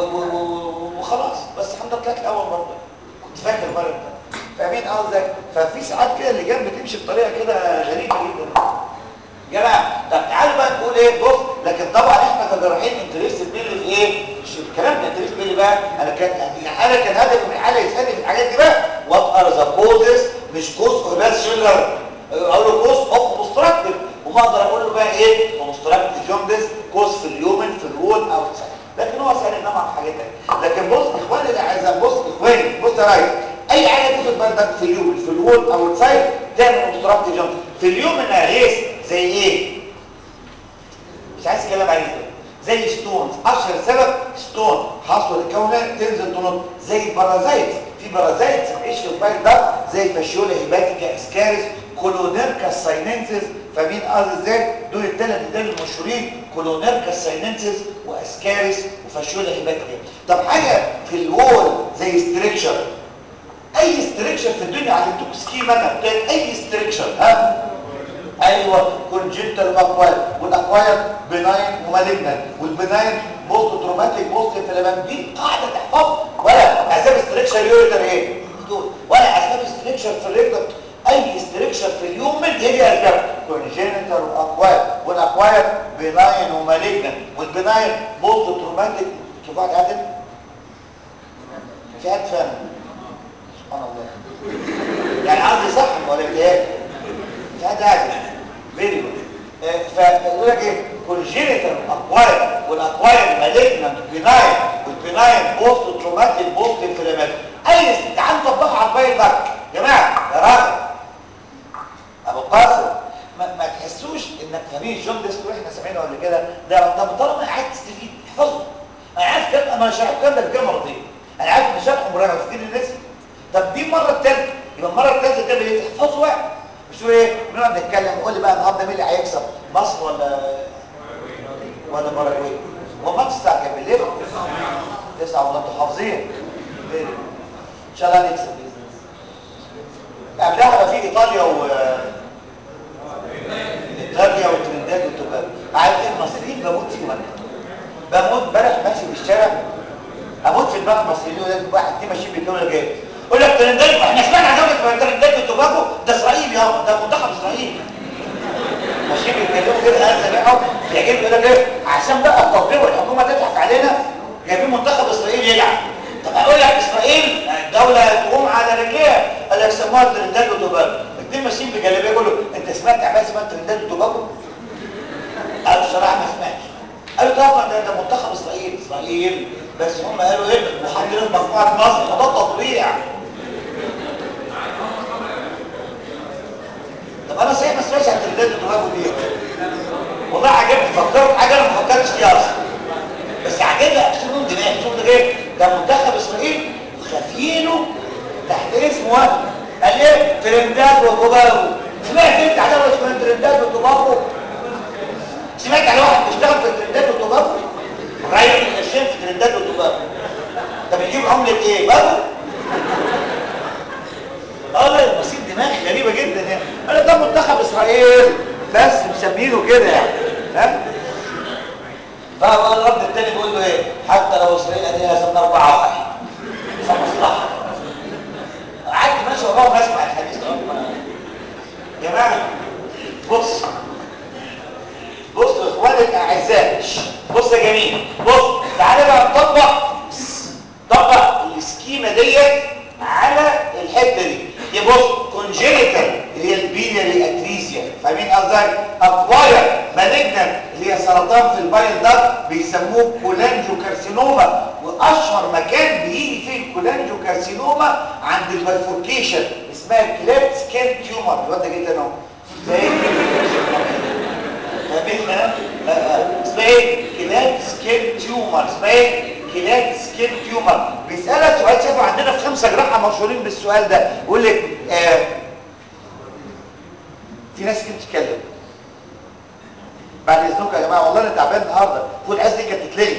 وخلاص بس الحمد لله طلعت الاول برضه كنت فاكر الفيرال ده فاهمين قصدي ففي ساعات كده اللي جنب بتمشي بطريقه كده غريبه جدا يا جماعه طب تعالوا بقى نقول ايه بص لكن طبعا احنا كجراحين انترست مين في ايه مش الكلام ده انترست مين بقى انا كان يعني انا كان هدفي من الحاله يسالني في الحاجات دي بقى وات ار ذا كوزز مش كوز بس شيلر اقول له كوز اوف اوبستراكتيف وما اقدر اقول له بقى ايه اوبستراكتيف جوندس كوز في اليومن في الوول او لكن هو سالني طبعا في حاجات ثانيه لكن بص اخواني الاعزاء بص اخواني بص يا ريس اي حاجه تاخد بالك في اليومن في الوول او السايد تعمل اوبستراكتيف جوندس في اليومن يا ريس زي ايه مش عايز اتكلم عليه ده زي ستونز اشهر سبب ستون حصوه الكونه تنزل تنط زي البرازيت في بارازيت بتعيش في البايل ده زي فاشيولا هيباتيكا اسكاريس كولونيركا سايننسيس فاهمين قصدي ازاي دول الثلاث دول المشهورين كولونيركا سايننسيس واسكاريس وفاشيولا هيباتيكا طب حاجه في الوول زي ستريكشر اي ستريكشر في الدنيا علمتوك سكيما بتاعت اي ستريكشر ها ايوه كونجنتال واكواير والاكواير بناين ومالجنان والبناين بوست تروماتيك بوست انفلامات دي قاعده تحفظ ولا اسباب ستريكشر يوريتر ايه دول ولا اسباب ستريكشر في الريكتر اي ستريكشر في اليومن هي دي اسباب كونجنتال واكواير والاكواير بناين ومالجنان والبناين بوست تروماتيك كيف واحد عادل في حد فاهم سبحان الله يعني قصدي صح ولا ايه هذا عادي فيري جود فيقول لك ايه كونجينيتال اكواير والاكواير مالجنانت بناين والبناين بوست تروماتيك بوست انفلامات اي تعال نطبقها على البايل دارك يا جماعه يا راجل ابو قاسم ما, ما تحسوش انك فاهمين جون ديست واحنا سامعينه قبل كده ده طب طالما قاعد تستفيد احفظه انا عارف كده انا شرحت الكلام ده كام مرتين انا عارف ان شرحه مرة وتفكير الناس طب دي المره الثالثه يبقى المره الثالثه تعمل ايه ايه تحفظوا واحد مش هو ايه بنقعد نتكلم قول لي بقى النهارده مين اللي هيكسب مصر ولا ولا باراجواي هو ماتش الساعه كام بالليل 9 ولا انتوا حافظين ان شاء الله نكسب باذن الله قبلها بقى في ايطاليا و ايطاليا وترندات وتوباجو عارف ايه المصريين بموت فيهم انا بموت امبارح ماشي في الشارع اموت في دماغ المصريين يقول لك واحد دي ماشيين بالدوله جاي يقول لك ترندات احنا سمعنا عن دوله ترندات وتوباجو ده اسرائيل يابا ده منتخب اسرائيل ماشيين بيتكلموا كده انا سامعهم بيعجبني يقول لك ايه عشان بقى التطبيق والحكومه تضحك علينا جايبين منتخب اسرائيل يلعب طب اقول لك اسرائيل دوله تقوم على رجليها قال لك سموها ترندات وتوباجو الاثنين ماشيين بجلابيه يقولوا انت سمعت عن اسمها ترندات وتوباجو قالوا الصراحه ما سمعتش قالوا طبعا ده, ده منتخب اسرائيل اسرائيل بس هم قالوا ايه وحاطين في مجموعه مصر وده تطبيع طب انا صحيح ما سمعتش عن ترندات وتوباجو دي والله عجبني فكرت حاجه انا ما فكرتش فيها اصلا بس عجبني شوفوا دماغي شوفوا ده ايه ده منتخب اسرائيل وخافينه تحت اسمه وهم قال ايه ترندات وتوباجو سمعت انت على ولا اسمها ترندات وتوباجو سمعت على واحد بيشتغل في الترندات وتوباجو رايح القرشين في الترندات وتوباجو طب يجيب عمله ايه باجو اه لا المصير دماغي غريبه جدا يعني انا ده منتخب اسرائيل بس مسمينه كده يعني ها فهو الرد التاني بيقول له ايه حتى لو اسرائيل قال لازم اربعه واحد فمصلحه قعدت ماشي وراهم اسمع الحديث ده يا جماعه بص بص يا اخواني الاعزاء بص يا جميل بص تعالى بقى نطبق طبق السكيمه ديت على الحته دي دي بص كونجينيتال اللي هي البيلياري اتريزيا فاهمين قصدي اكواير مالجنت اللي هي سرطان في البايل ده بيسموه كولانجو كارسينوما واشهر مكان بيجي فيه الكولانجو كارسينوما عند البايفوركيشن اسمها كليت سكين تيومر الواد ده جدا اهو فاهمين اسمها ايه كلات سكين تيومر اسمها ايه كلات سكين تيومر بيسالك سؤال شافوا عندنا في خمسه جراحه مشهورين بالسؤال ده يقول لك آه في ناس كده بتتكلم بعد اذنكم يا جماعه والله انا تعبان النهارده فوق العز دي كانت تتلغي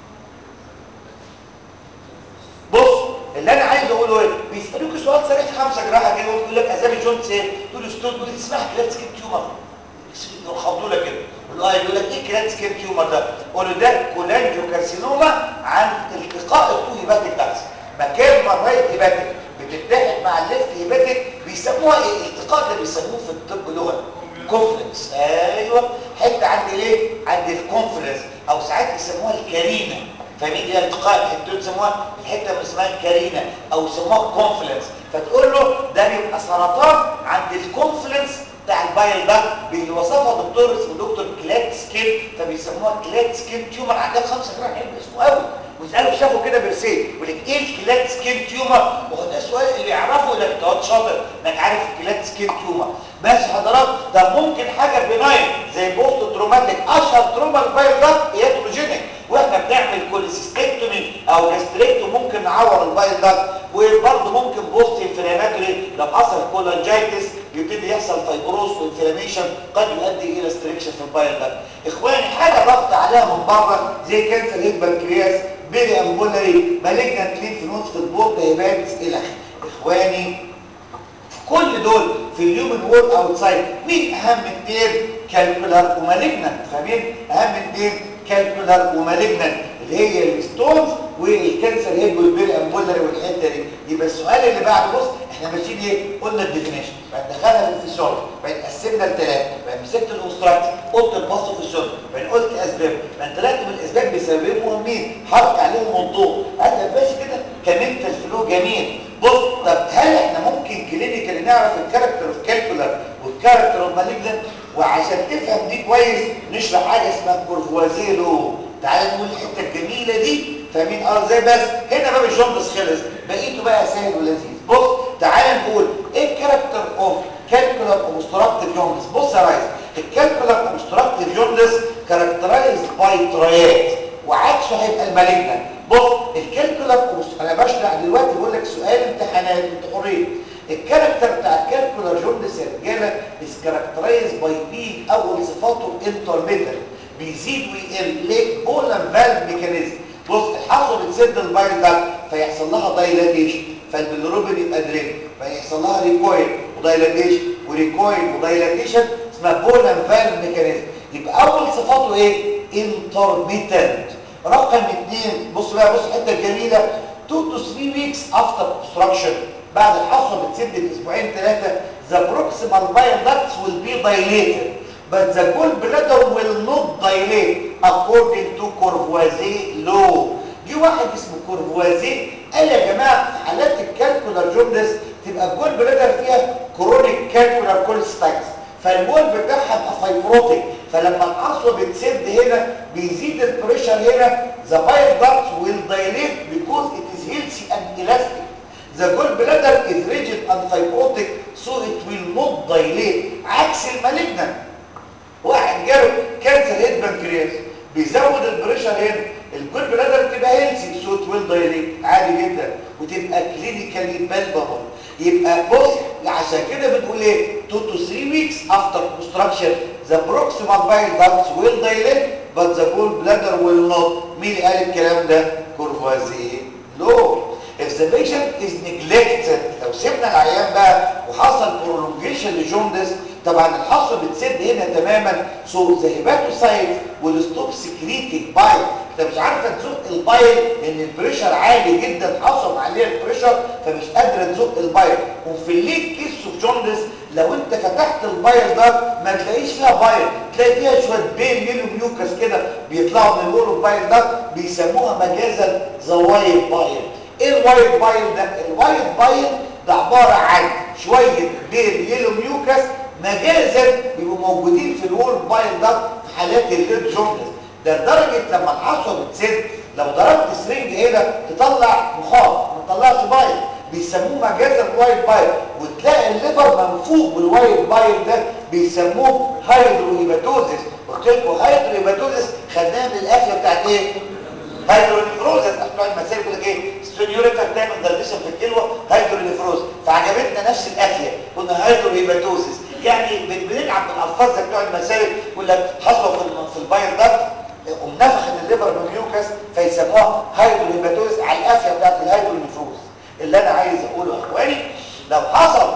بص اللي انا عايز اقوله ايه بيسالوك سؤال صريح في خمسه جراحه كده يقول لك اسامي جونز ايه تقول له ستون تقول اسمها كلات سكين تيومر يخبطوا لك كده يقول له يقول لك ايه كلات سكين تيومر ده قول له ده كولانجيو كارسينوما عن التقاء التو هيباتيك داكس مكان ما الرايت هيباتيك بتتحد مع الليفت هيباتيك بيسموها ايه الالتقاء ده بيسموه في الطب لغه كونفرنس ايوه حته عند ايه عند الكونفرنس او ساعات يسموها الكارينا فاهمين دي التقاء الحته يسموها الحته اللي اسمها الكارينا او يسموها كونفلنس فتقول له ده بيبقى سرطان عند الكونفلنس بتاع البايل ده اللي وصفها دكتور اسمه دكتور كلات سكين فبيسموها كلات سكين تيومر عندها خمسه جرام حلو اسمه قوي ويسالوا شافوا كده برسيل يقول لك ايه الكلات سكين تيومر وهو ده السؤال اللي يعرفه انك انت شاطر انك عارف الكلات سكين تيومر بس حضرات ده ممكن حاجه بناين زي بوست تروماتيك اشهر تروما البايل ده هياتروجينيك واحنا بنعمل كوليسيستكتومي او جاستريكتومي ممكن نعور البايل ده وبرضه ممكن بوست انفلاماتوري لو حصل كولانجايتس يبتدي يحصل فايبروس وانفلاميشن قد يؤدي الى ستريكشن في البايل ده اخواني حاجه ضغط عليها من بره زي كانسر هيد بنكرياس بيري امبولاري مالجنت ليف نوت في البورتا هيباتس الى اخواني كل دول في الهيومن وول اوتسايد مين اهم اثنين كالكولار ومالجنت فاهمين اهم اثنين كالكولار ومالجنت اللي هي الستونز والكانسر هيد والبيل امبولاري والحته دي يبقى السؤال اللي بعده بص احنا ماشيين ايه قلنا الديفينيشن بعد دخلنا في الفسيولوجي بعد قسمنا لثلاثه بعد مسكت الاوستراكت قلت الباص في الشغل بعد قلت اسباب بعد طلعت من الاسباب بسببين مهمين حرك عليهم الضوء قال ماشي كده كملت الفلو جميل بص طب هل احنا ممكن كلينيكال نعرف الكاركتر اوف كالكولر والكاركتر اوف مالجنت وعشان تفهم دي كويس نشرح حاجه اسمها كورفوازيلو تعال نقول الحته الجميله دي فاهمين اه ازاي بس هنا باب الجوندس خلص بقيته بقى سهل ولذيذ بص تعال نقول ايه الكاركتر اوف كالكولر اوبستراكتيف جوندس بص يا ريس الكالكولر اوبستراكتيف جوندس كاركترايز باي ترايات وعكسه هيبقى المالجنت بص الكالكولر انا بشرح دلوقتي بقول لك سؤال امتحانات انت حرين الكاركتر بتاع الكالكولر جوندس يا رجاله is characterized by being اول صفاته intermittent بيزيد ويقل ليه بولن فالف ميكانيزم بص الحصوه بتسد البايل ده فيحصل لها دايلاتيشن فالبيلروبين يبقى درين فيحصل لها ريكويل ودايلاتيشن وريكويل ودايلاتيشن اسمها بولن فالف ميكانيزم يبقى اول صفاته ايه intermittent رقم اثنين بص بقى بص الحته الجميله 2 to 3 weeks after obstruction بعد الحصوه بتسد باسبوعين ثلاثه the proximal bile ducts will be dilated but the gallbladder will not dilate according to Courvoisier law جه واحد اسمه كورفوازيه قال يا جماعه في حالات الكالكولار جوندس تبقى الجول بلادر فيها كرونيك كالكولار كولستايتس فالمول بتاعها يبقى فايبروتيك فلما الحصوه بتسد هنا بيزيد البريشر هنا the bile ducts will dilate because it is healthy and elastic the gallbladder is rigid and fibrotic so it will not dilate عكس المالجنان واحد جاله كانسر هيد بنكرياس بيزود البريشر هنا الجول بلادر تبقى هيلثي سو ات ويل دايليت عادي جدا وتبقى كلينيكالي بالبابل يبقى بص عشان كده بنقول ايه 2 to 3 weeks after obstruction the proximal bile ducts will dilate but the gallbladder will not مين اللي قال الكلام ده كورفازيه لو if the patient is neglected لو سيبنا العيان بقى وحصل prolongation لجوندس طبعا الحصوه بتسد هنا تماما سو ذا هيباتوسايت will stop secreting bile انت مش عارفه تزق البايل لان البريشر عالي جدا حصل عليها البريشر فمش قادره تزق البايل وفي الليد كيس اوف جوندس لو انت فتحت البايل ده ما تلاقيش فيها بايل تلاقي فيها شويه بين يلو ميوكس كده بيطلعوا من الهول البايل ده بيسموها مجازا ذا وايت بايل ايه الوايت بايل ده الوايت بايل ده عباره عن شويه بين يلو ميوكس مجازا بيبقوا موجودين في الوول بايل ده في حالات الليد جوندس ده لدرجه لما الحصوه بتسد لو ضربت سرنج هنا تطلع مخاط ما تطلعش بايل بيسموه مجازا الوايت بايل وتلاقي الليفر منفوخ بالوايت بايل ده بيسموه هايدروهيباتوزيس قلت لكم هايدروهيباتوزيس خدناها من القافيه بتاعت ايه هايدرونيفروزس بتوع المسائل بيقول لك ايه ستونيوريتا بتعمل دايليشن في الكلوه هايدرونيفروز فعجبتنا نفس القافيه قلنا هايدروهيباتوزيس يعني بنلعب بالالفاظ بتوع المسائل يقول لك حصوه في في البايل ده ومنفخت الليفر بالميوكس فيسموها هايدروهيباتوزيس على القافيه بتاعت الهايدرونيفروز اللي انا عايز اقوله يا اخواني لو حصل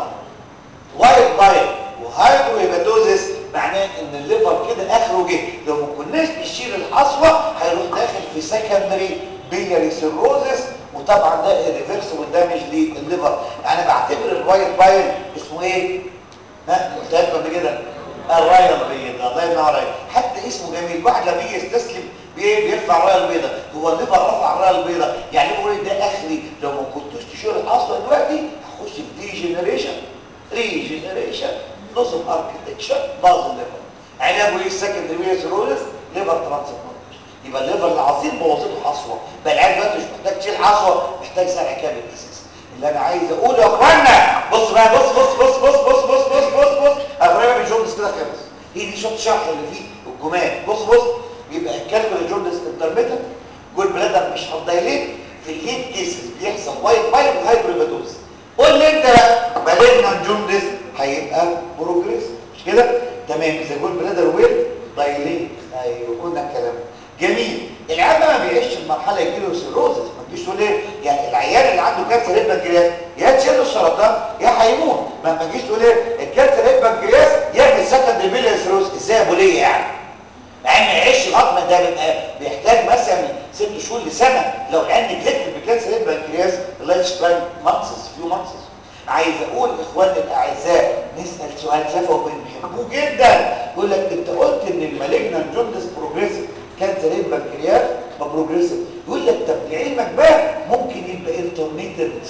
وايت بايل وهايدروهيباتوزيس معناه ان الليفر كده اخره جه لو ما كناش نشيل الحصوه هيروح داخل في سكندري بيلاري سيروزس وطبعا ده ريفرسبل دامج للليفر انا بعتبر الوايت بايل اسمه ايه ها قلت لكم قبل كده الرايه البيضاء الله ينور عليك حتى اسمه جميل واحد لما يجي يستسلم بيرفع الرايه البيضاء هو الليفر رفع الرايه البيضاء يعني بيقول ده اخري لو ما كنتوش تشيل الحصوه دلوقتي هخش في دي جنريشن ريجنريشن نظم اركتكشر باظ الليفر علاجه ايه السكندري ويز رولز ليفر ترانسبلانتيشن يبقى الليفر العظيم بوظته حصوه بقى العيال دلوقتي مش محتاج تشيل حصوه محتاج زرع كامل اساسا اللي انا عايز اقوله يا اخوانا بص بقى بص بص بص بص بص بص بص بص بص ابراهيم الجوندس كده خلص هي دي شوط شرح اللي فيه الجمال بص بص يبقى الكالكول الجوندس انترميتنت جول بلادر مش هتدايليت في الليد كيسز بيحصل وايت بايل وهايدروباتوز قول لي انت بقى بلغنا الجوندس هيبقى بروجريس مش كده تمام اذا جول بلادر ويل دايليت ايوه قلنا الكلام جميل العيان ما بيعيش المرحله يجي له سيروزس ما تجيش تقول ايه يعني العيان اللي عنده كانسر هيد بنكرياس يا تشيل له السرطان يا هيموت ما تجيش تقول ايه الكانسر هيد بنكرياس يعمل سكند بيليا سيروز ازاي يا ابو ليه يعني العيان ما يعيش لغايه ما ده بيبقى بيحتاج مثلا ست شهور لسنه لو العيان نجلكت بكانسر هيد بنكرياس اللايف سبان مانسز فيو مانسز عايز اقول اخواني الاعزاء نسال سؤال شفوي بنحبوه جدا يقول لك انت قلت ان المالجنان جوندس بروجريسيف كانسر هيد بنكرياس ما بروجريسيف يقول لك طب لعلمك بقى ممكن يبقى انترميتنت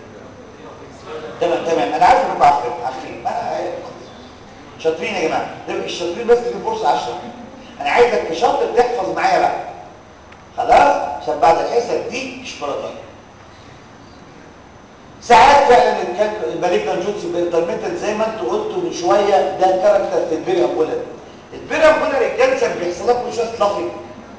تمام تمام انا عارف انكم عارفين عارفين انا شاطرين يا جماعه ده الشاطرين بس في فرصه 10 انا عايزك كشاطر تحفظ معايا بقى خلاص عشان بعد الحصه دي شوكولاته ساعات فعلا المالجنان جونز بانترميتنت زي ما انتوا قلتوا من شويه ده كاركتر في البيري امبولر البيري امبولر الكانسر بيحصل لك كل شويه تلافي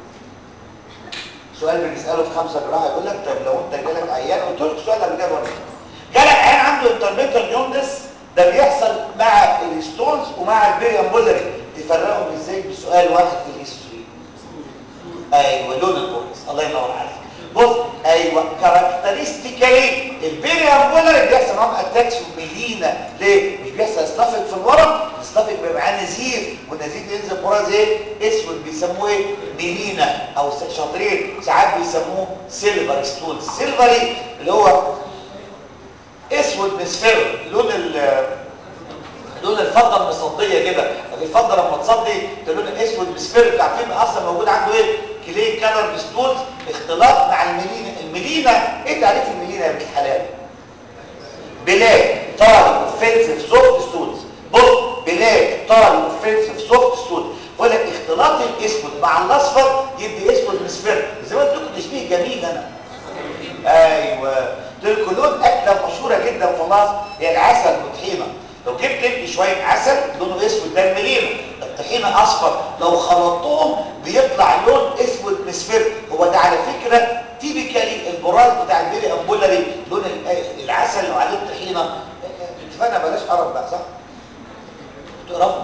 سؤال بنساله في خمسه جراحه يقول لك طب لو انت جالك عيان قلت لك سؤال قبل كده برضه جالك عيان عنده انترميتنت جوندس ده بيحصل مع الستونز ومع البيريان بولري تفرقهم ازاي بسؤال واحد في الهيستوري ايوه لون البورس الله ينور عليك بص ايوه كاركترستيكالي البيريان بولري بيحصل معاهم اتاكس وميلينا ليه مش بيحصل اصطفك في الورم الاصطفك بيبقى معاه نزيف والنزيف ينزل براز ايه اسود بيسموه ايه ميلينا او شاطرين ساعات بيسموه سيلفر ستون سيلفري اللي هو اسود مصفر لون ال لون الفضه المصديه كده الفضه لما تصدي ده لون الاسود مصفر بتاع فين اصلا موجود عنده ايه كلي كلر ستونز اختلاط مع الميلينا الميلينا ايه تعريف الميلينا يا ابن الحلال بلاك طاري اوفنسيف سوفت ستونز بص بلاك طاري اوفنسيف سوفت ستونز بقول لك اختلاط الاسود مع الاصفر يدي اسود مصفر زي ما قلت لكم تشبيه جميل انا ايوه دول كلهم اكله مشهوره جدا في مصر هي العسل والطحينه لو جبت انت شويه عسل لونه اسود ده الملينا الطحينه اصفر لو خلطتهم بيطلع لون اسود مصفر هو ده على فكره تيبيكالي البراز بتاع البيري امبولاري لون العسل لو عليه الطحينه اتفقنا بلاش قرف بقى صح تقرفوا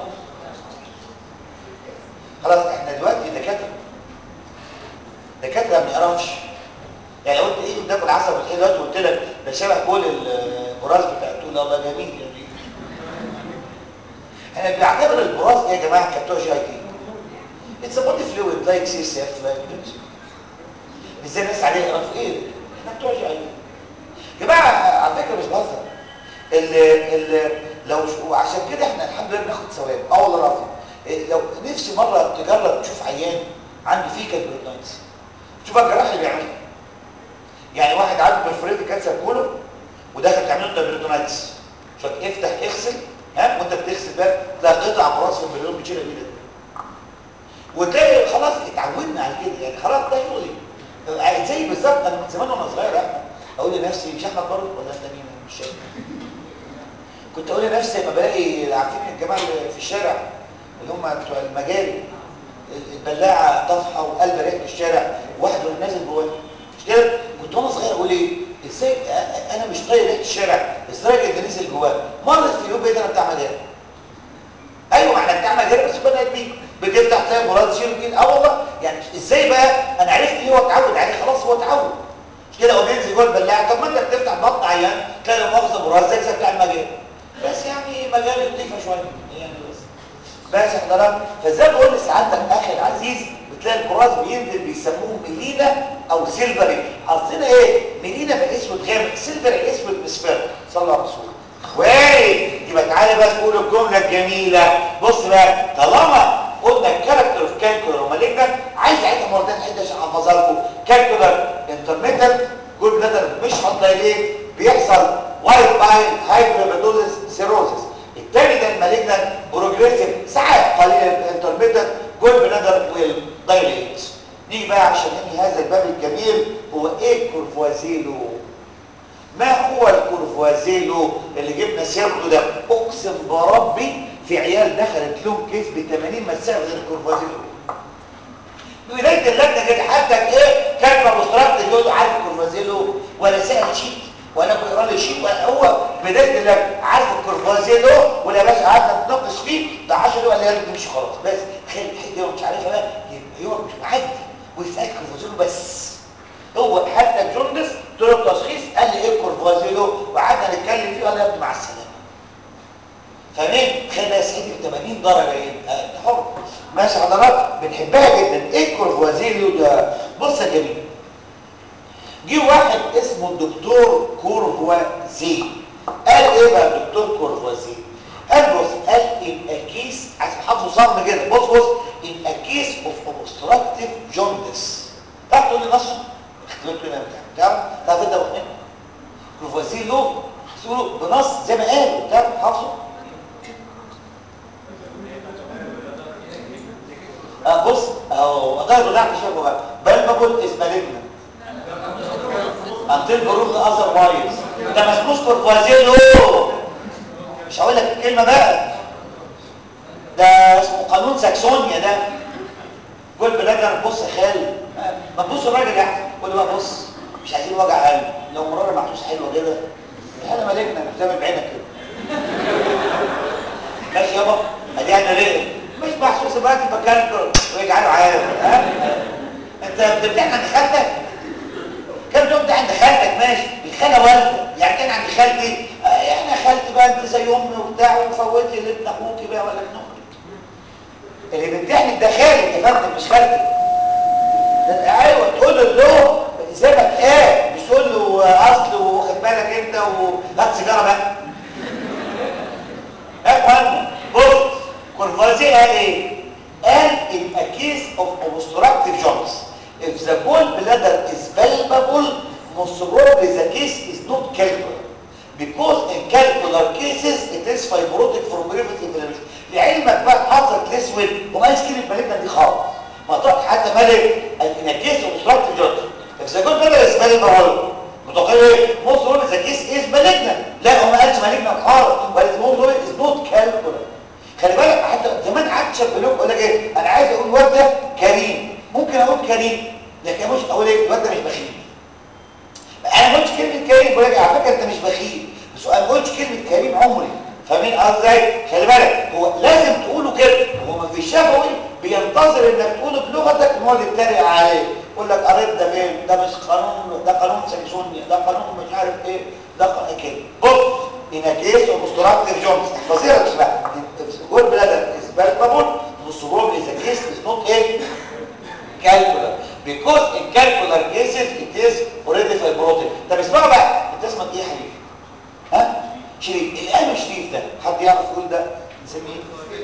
خلاص احنا دلوقتي دكاتره دكاتره ما بنقرفش يعني لو انت ايه بتاكل عسل والطحينه دلوقتي قلت لك ده شبه كل البراز بتاع تقول الله جميل جميل احنا بنعتبر البراز ايه يا جماعه كبتوع جي اي تي اتس بودي فلويد لايك سي سي اف لايك مش زي الناس عليه يعرفوا ايه احنا بتوع جي اي تي يا جماعه على فكره مش بهزر ال ال لو وعشان كده احنا الحمد لله بناخد ثواب اه والله العظيم لو نفسي مره تجرب تشوف عيان عنده فيكال بريتنايتس شوف الجراح اللي بيعملها يعني واحد عنده برفوريتد كانسر كولو وداخل تعمل له بريتنايتس فافتح اغسل ها وانت بتغسل بقى تلاقي قطع براس في البريون بتشيلها بايدك وتلاقي خلاص اتعودنا على كده يعني خلاص ده شغلي زي بالظبط انا من زمان وانا صغير احمد اقول لنفسي مش احمد برضه ولا انت مين مش شايف كنت اقول لنفسي لما بلاقي عارفين الجماعه اللي في الشارع اللي هم بتوع المجاري البلاعه طافحه وقلب ريحه الشارع واحد ولا نازل جواه مش كده كنت وانا صغير اقول ايه ازاي انا مش طايق ريحه الشارع ازاي الراجل ده نزل جواه مرت في يوم بقيت انا بتاع مجاري ايوه ما احنا بتاع مجاري بس بدات بيه بتفتح تلاقي مراد تشيل كده اه والله يعني ازاي بقى انا عرفت ايه هو اتعود عليه خلاص هو اتعود مش كده هو بينزل جوه البلاعه طب ما انت بتفتح بطن عيان تلاقي مؤاخذه مراد زي بتاع المجاري بس يعني مجال لطيفه شويه يعني بس بس حضرتك فازاي بقول لسعادتك اخي العزيز بتلاقي البراز بينزل بيسموه ميلينا او سيلفري قصدنا ايه ميلينا باسود غامق سيلفري اسود مصفر صلى على الرسول اخواني يبقى تعالى بقى تقول الجمله الجميله بص بقى طالما قلنا الكاركتر اوف كالكولر ومالجنت عايز اعيدها مرتين حته عشان احفظها لكم كالكولر انترميتنت جود بلادر مش هتلاقي بيحصل وايت باين هايبربيدوزس سيروزس الثاني ده المالجنت بروجريسيف ساعات قليله انترميتنت جود بلادر ويل دايليت نيجي بقى عشان ننهي هذا الباب الجميل هو ايه الكورفوازيلو ما هو الكورفوازيلو اللي جبنا سيرته ده اقسم بربي في عيال دخلت لهم كيس ب 80 مساء غير الكورفوازيلو بدايه اللجنه كده حتى ايه كان مسترد يقول عارف الكورفوازيلو ولا سال شيء ولا بيقرا لي شيء هو بدايه اللجنه عارف الكورفوازيلو ولا باشا قعدنا نتناقش فيه ده 10 ولا يلا تمشي خلاص بس خلي الحته مش عارفها بقى يبقى هو مش معدي ويسالك الكورفوازيلو بس هو حتى جوندس قلت له التشخيص قال لي ايه الكورفوازيلو وقعدنا نتكلم فيه قال لي يا ابني مع السلامه فاهمين خلي يا سيدي ب 80 درجه يبقى انت حر ماشي حضرتك بنحبها جدا ايه الكورفوازيلو ده بص يا جميل جه واحد اسمه الدكتور كورفوازي قال ايه بقى الدكتور كورفوازي قال بص قال ان كيس عايز حافظه صم كده بص بص ان كيس اوف اوبستراكتيف جوندس تعرف تقول لي نصه اختبرت كده بتاع تعرف تعرف انت مؤمن كورفوازي له تقولوا بنص زي ما قالوا تعرف حافظه اه بص اهو قدر بتاعك شوفه بقى بل بقول اسمالجنا until proved otherwise ده مسموش كورفوازيلو مش هقول لك الكلمه بقى ده اسمه قانون ساكسونيا ده كل بلاد بص يا خالد ما تبص الراجل احسن قول له بقى بص مش عايزين وجع قلب لو مراره محسوس حلوه كده الحاله مالكنا بتعمل بعينك كده كالكولر ويجعله عارف ها انت بتمتحن عند خالتك كم تقول ده عند خالتك ماشي الخاله والده يعني كان عند خالتي آه يعني يا خالتي بقى انت زي امي وبتاع وفوتي لابن اخوكي بقى ولا ابن اختك اللي بيمتحنك ده خالك يا فندم مش خالتك ايوه تقول له له زي ما اتقال مش تقول له اصل واخد بالك انت وهات سيجاره بقى يا فندم بص كورفازي قال ايه قال in a case of obstructive jaundice if the gallbladder is palpable most probably the case is not calcular because in calcular cases it is fibrotic from previous inflammation لعلمك بقى حظك الاسود وما عايز كلمه مالكنا دي خالص ما تروح حتى مالك in a case of obstructive jaundice if the gallbladder is palpable متوقع ايه most probably the case is malignant لا هو ما قالش malignant خالص but most probably is not calcular خلي بالك حتى زمان قعدت شبلوك اقول لك ايه انا عايز اقول الواد ده كريم ممكن اقول كريم لكن مش اقول ايه الواد ده مش بخيل انا ما قلتش كلمه كريم بقول لك على فكره انت مش بخيل بس انا ما قلتش كلمه كريم عمري فاهمين قصدي ازاي خلي بالك هو لازم تقوله كده هو ما في شفوي بينتظر انك تقوله بلغتك ان هو اللي يتريق عليه يقول لك قريت ده فين ده مش قانون ده قانون ساكسونيا ده قانون مش عارف ايه ده قانون كده بص in a case of obstructive jaundice احفظيها يا اسمع gall bladder is palpable most probably the case is not a calcular because in calcular cases it is already fibrotic طب اسمعوا بقى انت اسمك ايه يا حبيبي ها شريف القلب شريف ده حد يعرف يقول ده نسميه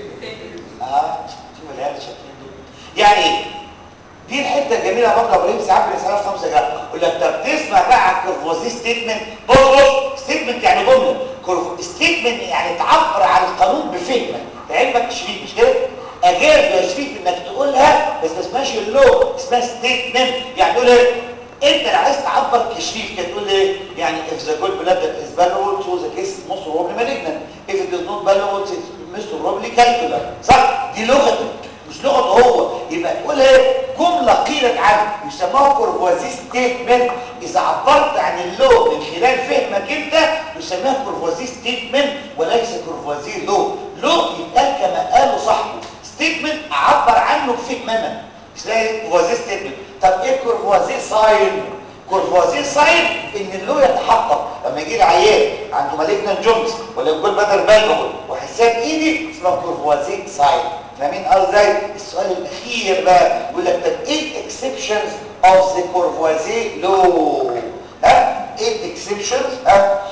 اه شوف العيال الشاطرين دول يعني ايه دي الحته الجميله برضه ابراهيم ساعات بنسالها في خمسه جرام يقول لك طب تسمع بقى على الكورفوزي ستيتمنت بص بص ستيتمنت يعني جمله ستيتمنت يعني تعبر عن القانون بفهمك علمك شريف مش كده اجاز يا شريف انك تقولها بس ما اسمهاش اللو اسمها ستيتمنت يعني تقول ايه انت لو عايز تعبر كشريف كده تقول ايه يعني if the good bladder is valuable so the case is most probably malignant if it is not valuable it's most probably calcular صح دي لغتك مش لغته هو يبقى تقول ايه جمله قيلت عنه يسموها كورفوازي ستيتمنت اذا عبرت عن اللو من خلال فهمك انت يسميها كورفوازي ستيتمنت وليس كورفوازي لو لو يتقال كما قاله صاحبه ستيتمنت اعبر عنه بفهمنا مش لاقي كورفوازي ستيتمنت طب ايه كورفوازي ساين كورفوازي ساين ان اللو يتحقق لما يجي لي عيان عنده مالجنان جونز ولا يقول بدل بالبول وحساب ايدي اسمها كورفوازي ساين فاهمين ازاي السؤال الاخير بقى يقول لك طب ايه الاكسبشنز اوف ذا كورفوازي لو ها ايه الاكسبشنز ها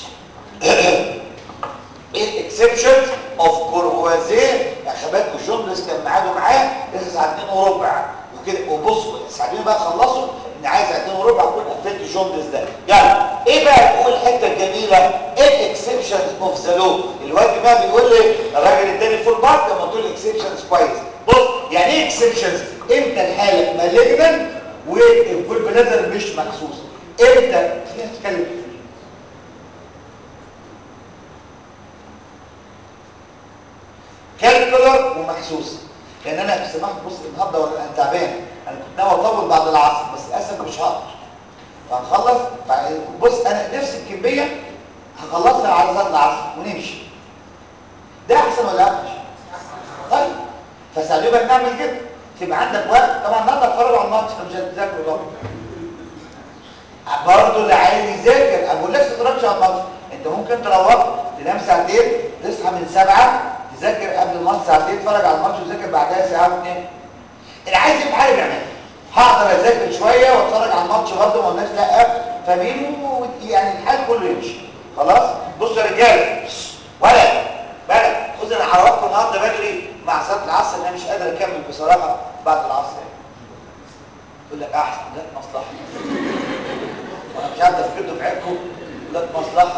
ايه الاكسبشنز اوف كورفوازي يا شباب الجملس كان ميعاده معاه لسه ساعه 2 وربع وكده وبصوا ساعتين بقى خلصوا ان عايز ساعتين وربع اكون قفلت الجملس ده يلا ايه بقى تقول الحته الجميله ايه الاكسبشنز اوف ذا لو الواد بقى بيقول لي الراجل اداني فول مارك لما تقول اكسبشنز كويس بص يعني ايه اكسبشنز امتى الحاله مالجنن والفول بلادر مش مخصوص امتى خلينا نتكلم كالكولر ومحسوس لان انا سمحت بص النهارده ولا انا تعبان انا كنت ناوي اطول بعد العصر بس للاسف مش هقدر فهنخلص بص انا نفس الكميه هخلصها على صلاه العصر ونمشي ده احسن ولا اوحش طيب فسالوبك نعمل كده تبقى عندك وقت طبعا النهارده اتفرج على الماتش مش هتذاكروا طبعا برضه اللي عايز يذاكر انا بقول لك ما تتفرجش على الماتش انت ممكن تروح تنام ساعتين تصحى من سبعة تذاكر قبل الماتش ساعتين تتفرج على الماتش وتذاكر بعدها ساعه واثنين اللي عايز يبقى عارف يعمل هقدر اذاكر شويه واتفرج على الماتش برضه ما قلناش لا فاهمين يعني الحال كله يمشي خلاص بصوا يا رجاله ولا بلد خد انا عرفتكم النهارده بدري مع صلاه العصر ان انا مش قادر اكمل بصراحه بعد العصر يقول لك احسن لا مصلحه وانا مش عارف تفكرتوا في عينكم لا مصلحه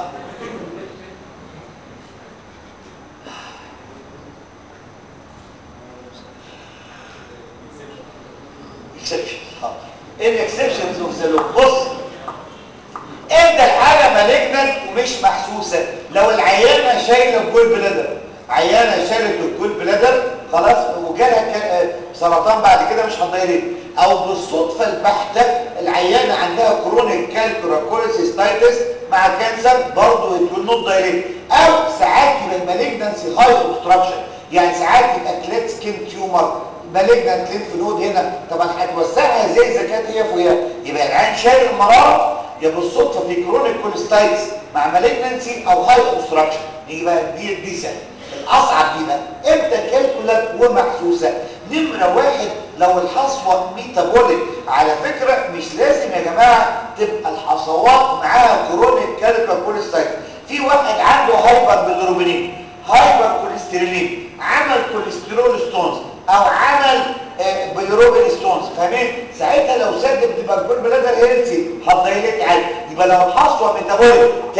اكسبشن ايه الاكسبشنز اوف ذا لو بص امتى الحاجه مالجنت ومش محسوسه لو العيانه شايله الجول بلادر عيانه شالت الجول بلادر خلاص وجالها سرطان بعد كده مش هتضايق او بالصدفه البحته العيانه عندها كرونيك كالكوراكوليسيستايتس مع كانسر برضه يتقول نوت دايركت او ساعات يبقى المالجنسي هاي اوبستراكشن يعني ساعات يبقى كليت سكين تيومر مالجنت لينف نود هنا طبعا هتوسعها ازاي اذا كانت هي فوقيها يبقى العين شايل المراره يا بالصدفه في كرونيك كوليستايتس مع مالجنسي او هاي اوبستراكشن نيجي بقى دي دي سهله الاصعب دي بقى امتى الكالكولا ومحسوسه نمره واحد لو الحصوه ميتابوليك على فكره مش لازم يا جماعه تبقى الحصوات معاها كرونيك كالكولا كوليستايتس في واحد عنده هايبر بيلروبينين هايبر كوليسترولين عمل كوليسترول ستونز او عمل آه بيلروبين ستونز فاهمين ساعتها لو سد بتبقى الجول بلادر هيلثي هتضيلك عادي يبقى لو الحصوه ميتابوليك 80%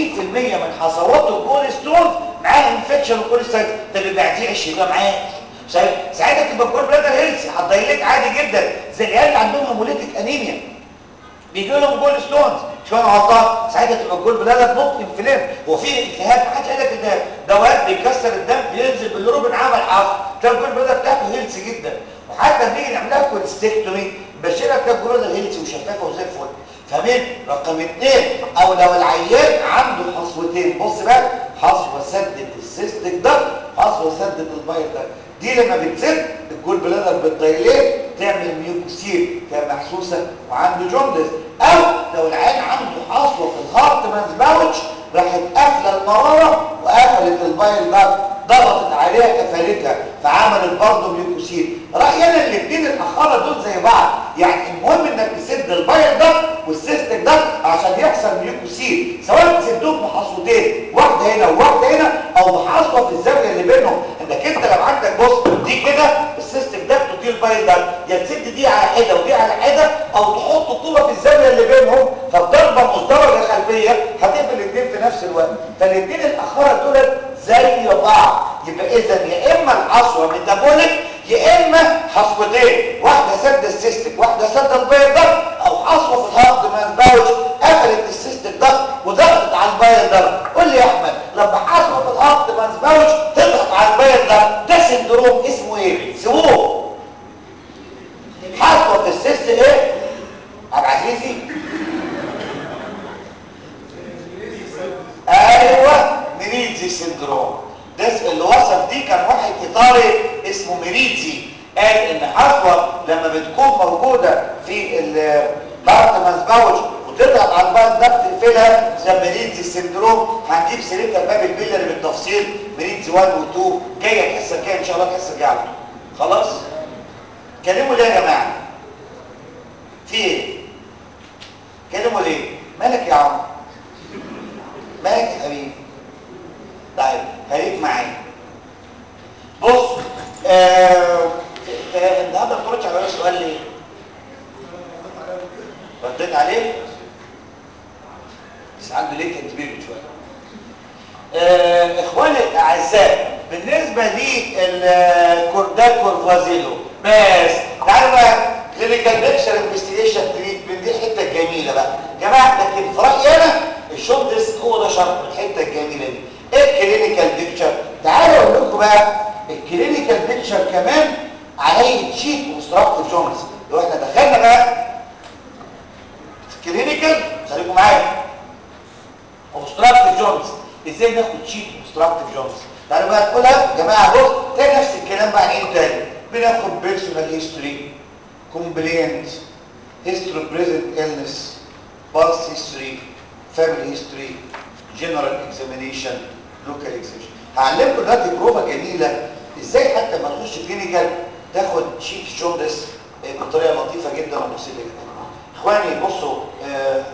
من حصوات الجول ستونز معاها انفكشن وكوليستايت ده بيبقى عديعش يبقى معاه ساعتها تبقى الجول بلادر هيلثي هتضيلك عادي جدا زي العيال اللي عندهم هيموليتيك انيميا بيجي لهم جول ستونز شو انا غلطان ساعتها تبقى الجول بلادر نوت انفلام هو في التهاب ما حدش قال لك التهاب دواء بيكسر الدم بينزل بالروبن عمل حصر تلاقي الجول بلادر بتاعته هيلث جدا وحتى بنيجي نعملها كوليستكتومي بشيلها تلاقي الجول بلادر هيلث وشفافه وزي الفل فاهمين رقم اثنين او لو العيان عنده حصوتين بص بقى حصوه سدت السيستك ده حصوه سدت البايل ده دي لما بتسد الجول بلادر بالدايليت تعمل ميوكوسيل تبقى محسوسه وعنده جوندس او لو العيان عنده حصوه في الهارت مانز باوتش راحت قافله المراره وقفلت البايل ده ضغطت عليها قفلتها فعملت برضه ميوكوسيل رايي انا الاثنين الاخره دول زي بعض يعني المهم انك تسد البايل ده والسيستك ده عشان يحصل ميوكوسيل سواء تسدهم بحصوتين واحده هنا وواحده هنا او بحصوه في الزاويه اللي بينهم انك انت لو عندك بص دي كده السيستك ده تدي البايل ده يا تسد دي على حده ودي على حده او تحط طوبه في الزاويه اللي بينهم فالضربه مزدوجه خلفيه هتقفل الاثنين في نفس الوقت فالاثنين الاخره دول زي بعض يبقى اذا يا اما الحصوه ميتابوليك يا اما حصوتين واحده سد السيستك واحده سد البيض ده او حصوه في الهارد مان باوتش قفلت السيستك ده وضغطت على البيض ده قول لي يا احمد لما حصوه في الهارد مان باوتش تضغط على البيض ده ده سندروم اسمه ايه سموه حصوه في السيست ايه عبد العزيزي ايوه ميريتزي سندروم ده اللي وصف دي كان واحد ايطالي اسمه ميريتزي قال ان حصوه لما بتكون موجوده في البارت ماسباوتش وتضغط على البارت ده بتقفلها زي ميريتزي سندروم هنجيب سيرتها باب البيلر بالتفصيل ميريتزي 1 و 2 جايه الحصه الجايه ان شاء الله الحصه الجايه خلاص كلموا ليه يا جماعه في ايه كلموا ليه مالك يا عم مالك يا حبيبي طيب خليك معايا بص آه النهارده ما بتردش على السؤال ليه رديت عليه بس عنده ليه كان كبير شويه آه اخواني الاعزاء بالنسبه لي الكورداكو فازيلو بس تعالوا بقى كلينيكال بيكشر انفستيجيشن تريتمنت دي الحته الجميله بقى يا جماعه لكن في رايي انا الشوندس هو ده شرط الحته الجميله دي ايه الكلينيكال بيكتشر تعالوا اقول لكم بقى الكلينيكال بيكتشر كمان عليه تشيت وستراكتيف جونز لو احنا دخلنا بقى في الكلينيكال خليكم معايا وستراكتيف جونز ازاي ناخد تشيت وستراكتيف جونز تعالوا بقى تقولها يا جماعه بص تلاقي نفس الكلام بقى عن تاني بناخد بيرسونال هيستوري كومبلينت هيستوري بريزنت النس باست هيستوري فاميلي هيستوري جنرال اكزامينيشن لوكال اكزامينيشن هعلمكم دلوقتي بروفه جميله ازاي حتى لما تخش كلينيكال تاخد شيت جوندس بطريقه لطيفه جدا وبسيطه جدا اخواني بصوا آه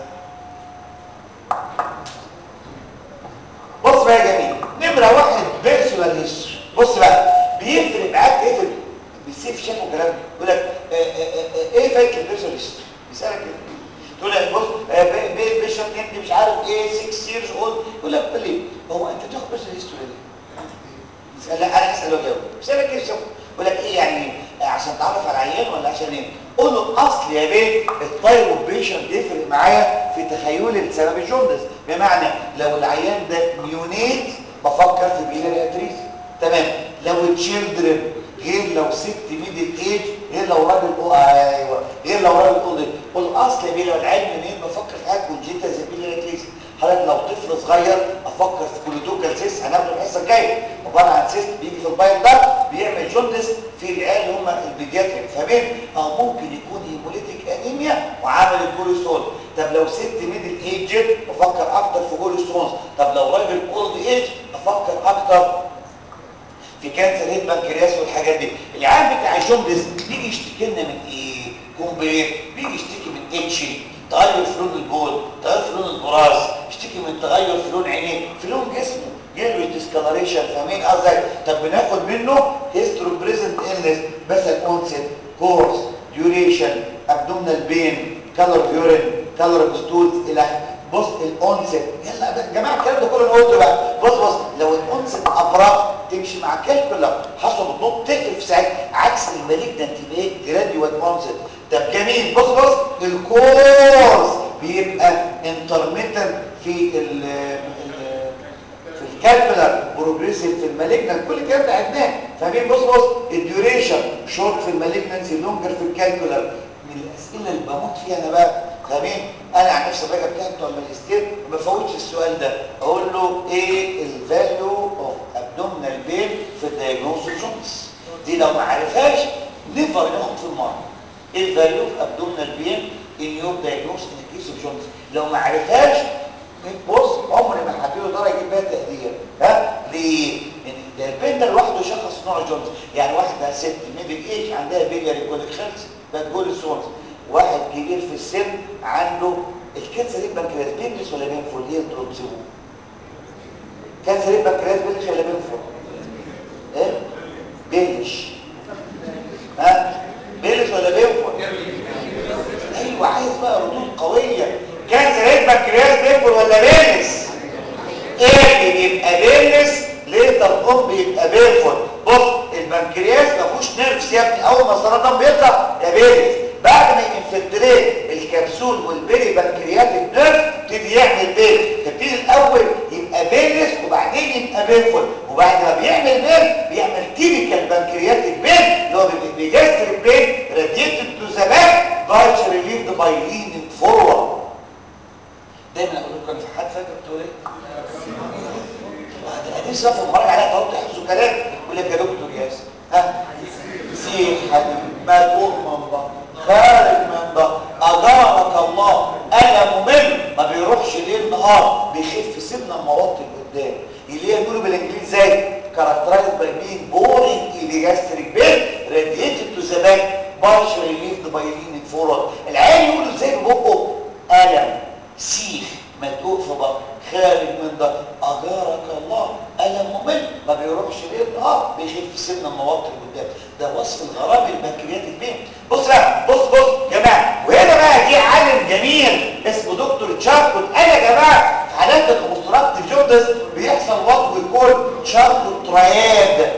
بص بقى يا جميل نمره واحد بيرسونال هيستوري بص بقى بيفرق معاك ايه في بالسيف شافوا كلام يقول لك آه آه ايه فايده البيرسونال هيستوري بيسالك كده تقول لك بص بيشنت انت مش عارف ايه 6 years old يقول لك ليه هو انت تاخد بس الهيستوري ليه لا انا اسال واجاوب بسالك ايه شوف يقول لك ايه يعني عشان تعرف على العيان ولا عشان ايه قول له اصل يا بيه الطيب والبيشنت يفرق معايا في تخيلي لسبب الجوندس بمعنى لو العيان ده نيونيت بفكر في بيلاري اتريس تمام لو تشيلدرن غير لو ست ميدل ايج غير لو راجل أو ايوه غير لو راجل اولد والاصل يا بيه لو العلم منين بفكر في حاجه كونجيتا زي بيلاري اتريس حضرتك لو طفل صغير افكر في كوليدوكال سيس هناخده الحصه الجايه عباره عن سيست بيجي في البايل ده بيعمل بيعمل جوندس في العيال اللي هم البيدياتريك فاهمين او ممكن يكون هيموليتيك انيميا وعمل الجوليسترول طب لو ست ميدل ايجد افكر اكتر في جوليسترول طب لو راجل اولد ايج افكر اكتر في كانسر هيد بنكرياس والحاجات دي العيان بتاع الجوندس بيجي يشتكي لنا من ايه كومبلين بيجي يشتكي من اتشنج تغير في لون البول تغير في لون البراز يشتكي من تغير في لون عينيه في لون جسمه يلوش ديسكالريشن فاهمين قصدي طب بناخد منه هيستوري بريزنت النس مثلا اونست كورس ديوريشن ابدومينال بين كالر يورين كالر ستولز الى بص الاونست يلا يا جماعه الكلام ده كله انا قلته بقى بص بص لو الاونست ابراج تمشي مع الكالكولا حصل النط تقفل في ساعتها عكس المالجنت ايه جراديوال اونست طب جميل بص بص الكورس بيبقى انترميتنت في ال في الكالكولر بروجريسيف في المالجنت كل الكلام ده عدناه فاهمين بص بص الديوريشن شورت في المالجنسي لونجر في الكالكولر من الاسئله اللي بموت فيها انا بقى فاهمين انا عن نفسي الراجل بتاعي بتوع الماجستير ما بفوتش السؤال ده اقول له ايه الفاليو اوف ابدومينال بين في الدايجنوستيك جونز دي لو ما عرفهاش نيفر ناخد في المره ايه الفاليو اوف ابدومينال بين ان يور دايجنوستيك كيس اوف جونز لو ما عرفهاش بص عمري ما هديله درجه يجيب بيها تقدير ها ليه ده البين ده لوحده شخص نوع جونز يعني واحده ست ميدل ايج عندها بيلياري كوليكشنز بتقول السونز واحد كبير في السن عنده الكانسر البنكرياس بيبلس ولا بينفل هي الترومسيبو كانسر البنكرياس بيبلس ولا بينفل ايه بيلش ها بيلش ولا بينفل ايوه عايز بقى ردود قويه كانسر البنكرياس بينفل ولا بيلس ايه بيبقى بيلس ليه ترقم بيبقى بينفل بص البنكرياس ما فيهوش نيرفز يا ابني اول ما السرطان بيطلع يا بيلس بعد ما ينفلتريت الكبسول والبيري بنكرياتيك نيرف يبتدي يعمل بيل فبتدي الاول يبقى بيلس وبعدين يبقى بينفل وبعد ما بيعمل بيل بيعمل تيبيكال بنكرياتيك بيل اللي هو بيجستر بيل راديتد تو ذا باك فايتش ريليفد باي لينينج فورورد دايما اقول لكم في حد فاكر بتقول ايه؟ هذه صفه المراجعه عليها تقعد تحفظوا كلام يقول لك يا دكتور ياسر ها سيح حبيبي مدعوك من بطن خارج من بطن اجارك الله انا ممل ما بيروحش ليل نهار بيخف سنه المواطن قدام اللي هي بيقولوا بالانجليزي ازاي characterized by being boring epigastric pain radiated to the back partially relieved by leaning forward العيال يقولوا ازاي ببقه الم سيخ مدقوق في بطن خارج من ده اجارك الله الم ممل ما بيروحش ليل نهار بيخف سن المواطن قدام ده وصف الغرام البنكرياتيك بين بص بقى بص بص يا جماعه وهنا بقى جه عالم جميل اسمه دكتور تشاركوت قال يا جماعه في حالات الكونستراكتيف جوندس بيحصل وات ويكون تشاركوت ترياد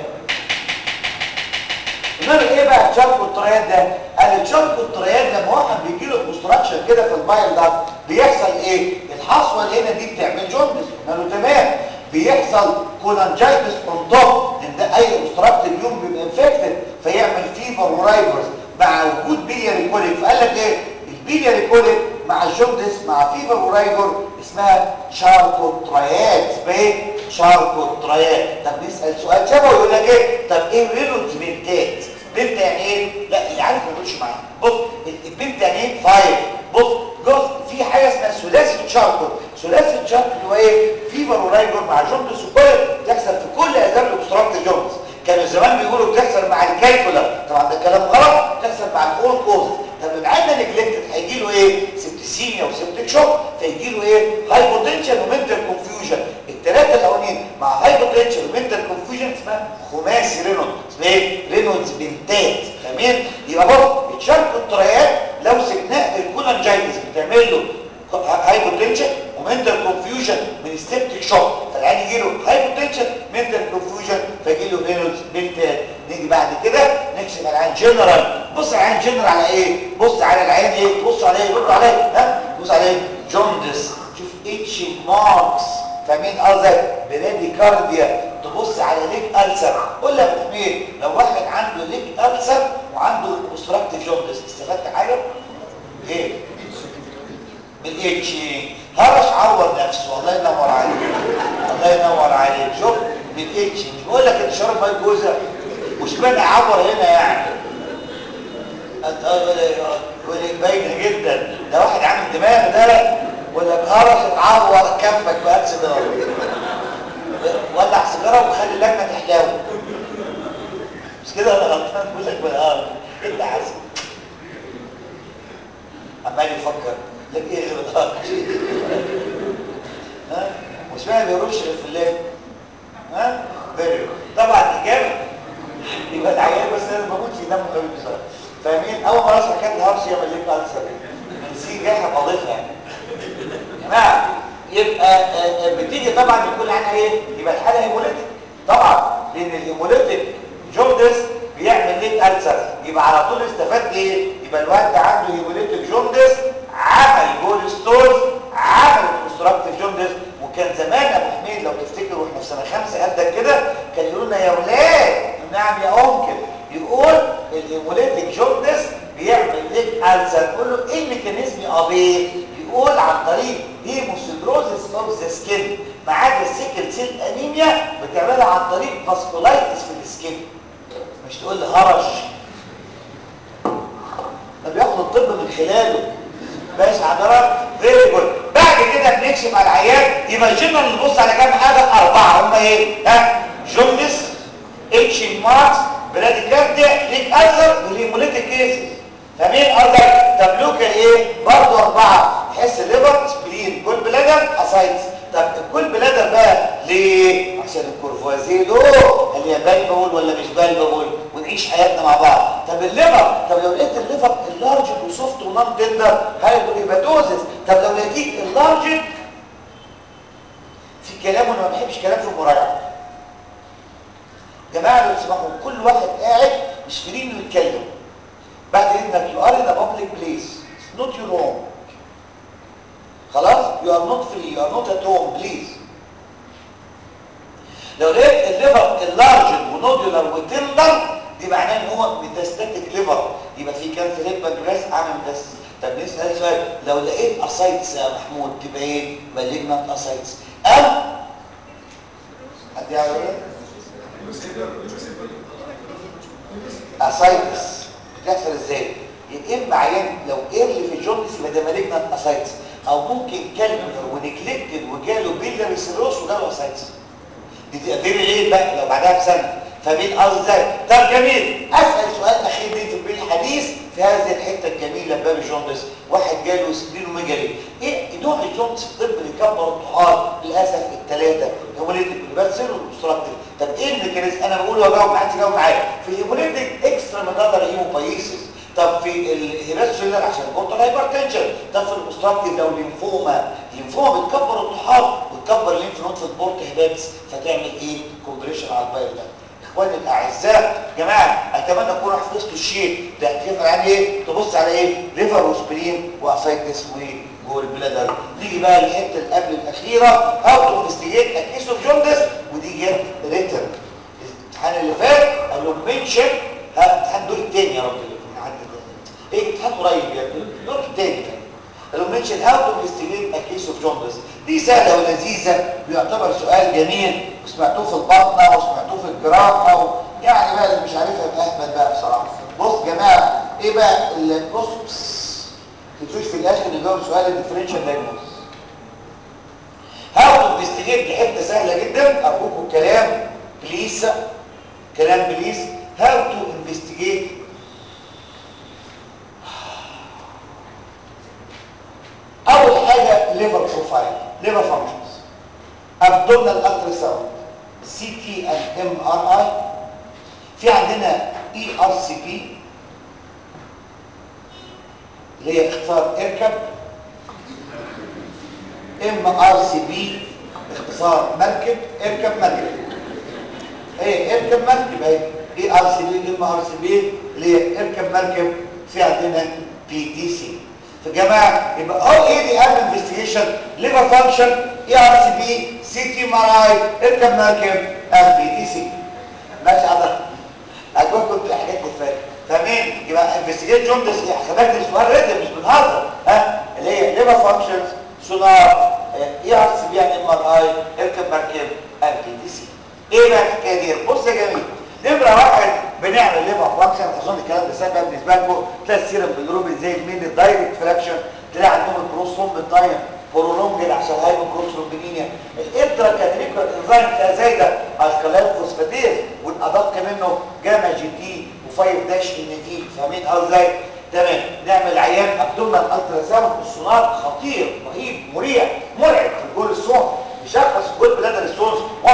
نعمل ايه بقى التشاركوت ترياد ده قال التشاركوت ترياد لما واحد بيجي له كونستراكشن كده في البايل ده بيحصل ايه الحصوه اللي هنا دي بتعمل جوندس قالوا تمام بيحصل كولانجايتس اون توب لان ده اي كونستراكتيف يوم بيبقى انفكتد فيعمل فيفر ورايفرز مع وجود بيلياري كوليك فقال لك ايه البيلياري كوليك مع الجوندس مع فيفر ورايفر اسمها شاركوتريات اسمها ايه شاركوتريات طب نسال سؤال شبهه يقول لك ايه طب ايه رينولدز بنتات بنت يعني ايه لا اللي عارف ما يقولش معايا بص البنت يعني ايه فايف بص جزء في حاجه اسمها ثلاثي تشاركوت ثلاثي تشاركوت اللي هو ايه فيفر ورايفر مع جوندس وكل بتحصل في كل اسباب الاوبستراكت جوندس كانوا زمان بيقولوا بتحصل مع الكالكولر طبعا ده كلام غلط بتحصل مع الاول كوزز طب اللي عندنا نجلكتد هيجي له ايه سبتسيميا وسبتك شوك فيجي له ايه هايبوتنشن ومنتال كونفيوجن الثلاثه الاولانيين مع هايبوتنشن ومنتال كونفيوجن اسمها خماسي رينولد اسمها ايه رينولدز بنتات تمام يبقى بص الشرق الطريات لو سبناه الكولانجايتس بتعمل له هايبوتنشن ومنتال كونفيوجن من ستيبتيك شوك فالعيان يجي له هايبوتنشن منتال كونفيوجن فيجي له رينولدز بنتات نيجي بعد كده نكشف على العيان جنرال بص على العيان جنرال على ايه بص على العيان ايه بص عليه رد عليه ها بص عليه جوندس شوف اتش ماركس فاهمين قصدي برادي كارديا تبص على ليك ألسر قول لي يا ابو حميد لو واحد عنده ليك ألسر وعنده اوبستراكتيف جوندس استفدت حاجه ايه بالاتش هرش عور نفسه الله ينور عليك الله ينور عليك شوف بالاتش مش بقول لك انت شرب ميه جوزه وشمال اعور هنا يعني باينه جدا ده واحد عامل دماغ ده ولا بهرس اتعور كفك بقى سيجاره ولع سيجاره وخلي اللجنه تحتوي مش كده ولا غلطان بقول لك بقى انت عازم عمال يفكر لك ايه غير الهرج ها مش فاهم بيرش غير في الليل ها فيري طبعا اجابه يبقى العيال بس انا بموت في دمه خفيف بصراحه فاهمين اول ما اسمع حكايه الهرش يا مليك على السبيل نسيت جاي هضيفها يعني جماعه يبقى بتيجي طبعا يكون عنها ايه يبقى الحاله هيموليتيك طبعا لان الهيموليتيك جوندس بيعمل ليك ألسر يبقى على طول استفدت ايه يبقى الواد ده عنده هيموليتيك جوندس عمل جول ستورز عمل كونستراكتيف جوندس وكان زمان ابو حميد لو تفتكروا احنا في سنه خمسه قدك كده كان يقول لنا يا ولاد نعم يا انكل يقول الهيموليتيك جوندس بيعمل ليك ألسر نقول له ايه الميكانيزم اوف ايه يقول عن طريق هيموسيدروزيس اوف ذا سكين ما عدا السيكل سيل انيميا بتعملها عن طريق فاسكولايتس في السكين مش تقول لي هرش ده بياخد الطب من خلاله ماشي حضرتك فيري جود بعد كده بنكشف على العيان يبقى جنرال نبص على كام حاجه اربعه هم ايه ها جوندس اتش ماركس براديكارديا ليك اثر والهيموليتيك كيسز فمين قصدك طب لوكا ايه برضه اربعه تحس ليفر سبلين كل بلادر اسايتس طب الكل بلادر بقى ليه عشان الكورفوازيه له هل هي بالبول ولا مش بالبول ونعيش حياتنا مع بعض طب الليفر طب لو لقيت الليفر اللارج وسوفت ونون تندر هيبقى هيباتوزس طب لو لقيت اللارج في كلام وانا ما بحبش كلام في المراجعه جماعه لو تسمحوا كل واحد قاعد مش فري انه يتكلم بعد انك يو ار ان بابليك بليس نوت يور هوم خلاص يو ار نوت فري يو ار نوت ات هوم بليز لو لقيت الليفر اللارج ونودولار وتندر دي معناه ان هو ميتاستاتيك ليفر يبقى في كانسر هيد بانكرياس عامل ميتاستس طب نسال سؤال لو لقيت اسايتس يا محمود تبقى ايه مالجنت اسايتس او حد يعرف اسايتس بتحصل ازاي يا اما عيان لو ايرلي في الجوندس يبقى ده مالجنت اسايتس او ممكن كالكولر ونكليكتد وجاله بيلاري سيروس وجاله اسايتس دي تبقى فيري ليه بقى لو بعدها بسنه فمين قصدي ازاي طب جميل اسال سؤال اخير دي في الحديث في هذه الحته الجميله باب الجوندس واحد جاله سبلينوميجالي ايه نوع الجوندس في الطب اللي كبر الطحال للاسف الثلاثه هيموليتيك والباسل والمستراكتيف طب ايه الميكانيزم انا بقول واجاوب ما حدش يجاوب معايا في الهيموليتيك اكسترا ميدالر هيموبايسيس طب في الهيباتوسيلر عشان بورتال هايبرتنشن طب في المستراكتيف لو ليمفوما الليمفوما بتكبر الطحال وتكبر الليمف نود في البورت هيباتس فتعمل ايه كومبريشن على البايل ده اخواني الاعزاء جماعه اتمنى تكونوا حفظتوا الشيء ده كيف يعني ايه تبص على ايه ليفر وسبرين واسايتس وجول بلادر نيجي بقى للحته اللي قبل الاخيره هاو تو انفستيجيت اكيس اوف جوندس ودي جت ريتن الامتحان اللي فات قال له منشن الامتحان دور الثاني يا رب ايه امتحان قريب يعني دور الثاني قال له منشن هاو تو انفستيجيت اكيس اوف جوندس دي سهله ولذيذه بيعتبر سؤال جميل وسمعتوه في البطنه وسمعتوه في الجراحه و... يعني بقى اللي مش عارفها يبقى اهبل بقى بصراحه بص يا جماعه ايه بقى بص تنسوش في الاخر نجاوب سؤال الديفرنشال دايجنوز هاو تو انفستيجيت دي حته سهله جدا ارجوكم الكلام بليز كلام بليز هاو تو انفستيجيت اول حاجه ليفر بروفايل ليفر فانكشنز ابدومينال الترا ساوند سي تي اند ام ار اي في عندنا اي ار سي بي اللي هي اختصار اركب ام ار سي بي اختصار مركب اركب مركب ايه اركب مركب اهي اي ار سي بي ام ار سي بي اللي هي اركب مركب في عندنا بي دي سي فجماعه يبقى اول ايه دي ام انفستيجيشن ليفر فانكشن اي ار سي بي سي تي ام ار اي اركب مركب ام بي دي سي ماشي حضرتك اجاوبكم في حاجات كتير فاهمين يبقى انفستيجيت جوندس خدت السؤال ريتم مش بنهزر ها اللي هي ليفر فانكشنز سونار اي ار سي بي يعني ام ار اي اركب مركب ام بي دي سي ايه بقى الحكايه دي بص يا جميل نمره واحد بنعمل ليفر فانكشن اظن الكلام ده سهل بالنسبه لكم تلاقي السيرم بالروبين زي المين الدايركت فراكشن تلاقي عندهم البروسوم بالتايم برولونجل عشان هايبو كروسرومبينيا الانترا كانريكولار انزيم تلاقي زايده الكالين فوسفاتيز والادق منه جاما جي تي و5 داش ان تي فاهمين ازاي تمام نعمل عيان ابدومينال الترا ساوند السونار خطير رهيب مريح مرعب في الجول السون يشخص جول بلادر ستونز 100%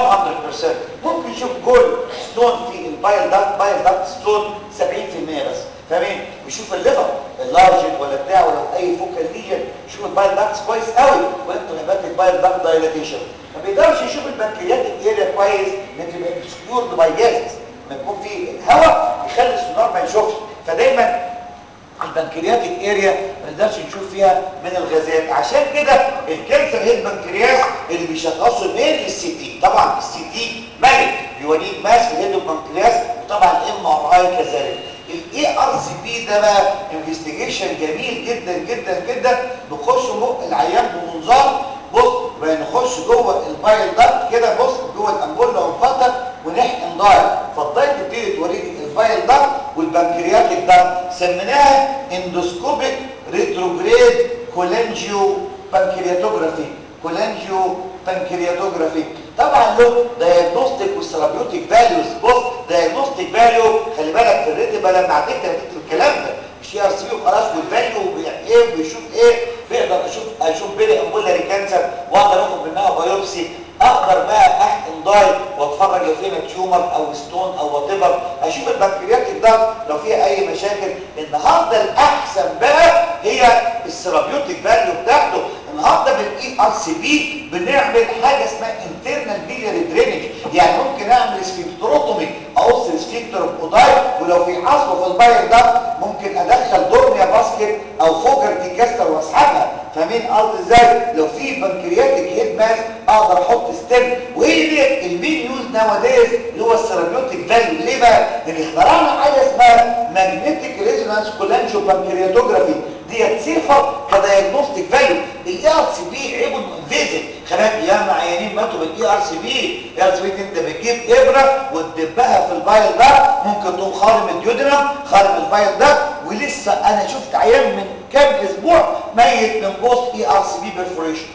ممكن يشوف جول ستون في البايل داكت بايل داكت ستون 70% بس فاهمين ويشوف الليفر اللارجن ولا بتاع ولا اي فوكال ليجن يشوف البايل داكتس كويس قوي وانتوا هيباتيك بايل داكت دايلاتيشن ما بيقدرش يشوف البنكرياتيك اريا كويس لان تبقى سكيورد باي جاز ما يكون في الهواء يخلي السونار ما يشوفش فدايما البنكرياتيك اريا ما نقدرش نشوف فيها من الغازات عشان كده الكانسر هيد بنكرياس اللي بيشخصوا مين السي تي طبعا السي تي ملك بيوريك ماس في الهيد البنكرياس وطبعا الام ار اي كذلك الاي ار سي بي ده بقى انفستيجيشن جميل جدا جدا جدا بخش بق العيان بمنظار بص بقى نخش جوه البايل داكت كده بص جوه الامبولا ونفتح ونحقن دايل فالدايل تبتدي توريك البايل داكت والبنكرياتيك داكت سميناها اندوسكوبيك ريتروجريد كولانجيو بنكرياتوجرافي كولانجيو بنكرياتوجرافي طبعا له دايجنوستيك والثيرابيوتيك فاليوز بص دايجنوستيك فاليو خلي بالك في الريتبه لما هتكتب هتكتب الكلام ده مش ار سي وخلاص والفاليو ايه وبيشوف ايه بيقدر اشوف اشوف بيري امبولاري كانسر واقدر اخد منها بايوبسي اقدر بقى احقن داي واتفرج لو فيها تيومر او ستون او وات ايفر اشوف البنكرياتيك ده لو فيها اي مشاكل النهارده الاحسن بقى هي الثيرابيوتيك فاليو بتاعته النهارده بالاي ار سي بي بنعمل حاجه اسمها انترنال بيلياري درينج يعني ممكن اعمل سفنكتروتومي اقص السفنكتر بوداي ولو في حصوه في البايل ده ممكن ادخل دورميا باسكت او فوكر ديكاستر واسحبها فاهمين قصدي ازاي لو في بنكرياتيك هيد ماس اقدر احط ستيم وهي دي المين يوز ناوديز اللي هو الثيرابيوتيك فاليو ليه بقى؟ لان اخترعنا حاجه اسمها ماجنتيك ريزونانس كولانجيو بنكرياتوجرافي ديت صفه كدايجنوستيك فاليو الاي ار سي بي عيبه انه انفيزيف خلاك ياما عيانين ماتوا بالاي ار سي بي الاي ار سي بي انت بتجيب ابره وتدبها في البايل ده ممكن تقوم خارم الديودرم خارم البايل ده ولسه انا شفت عيان من كام اسبوع ميت من بوست اي ار سي بي بيرفوريشن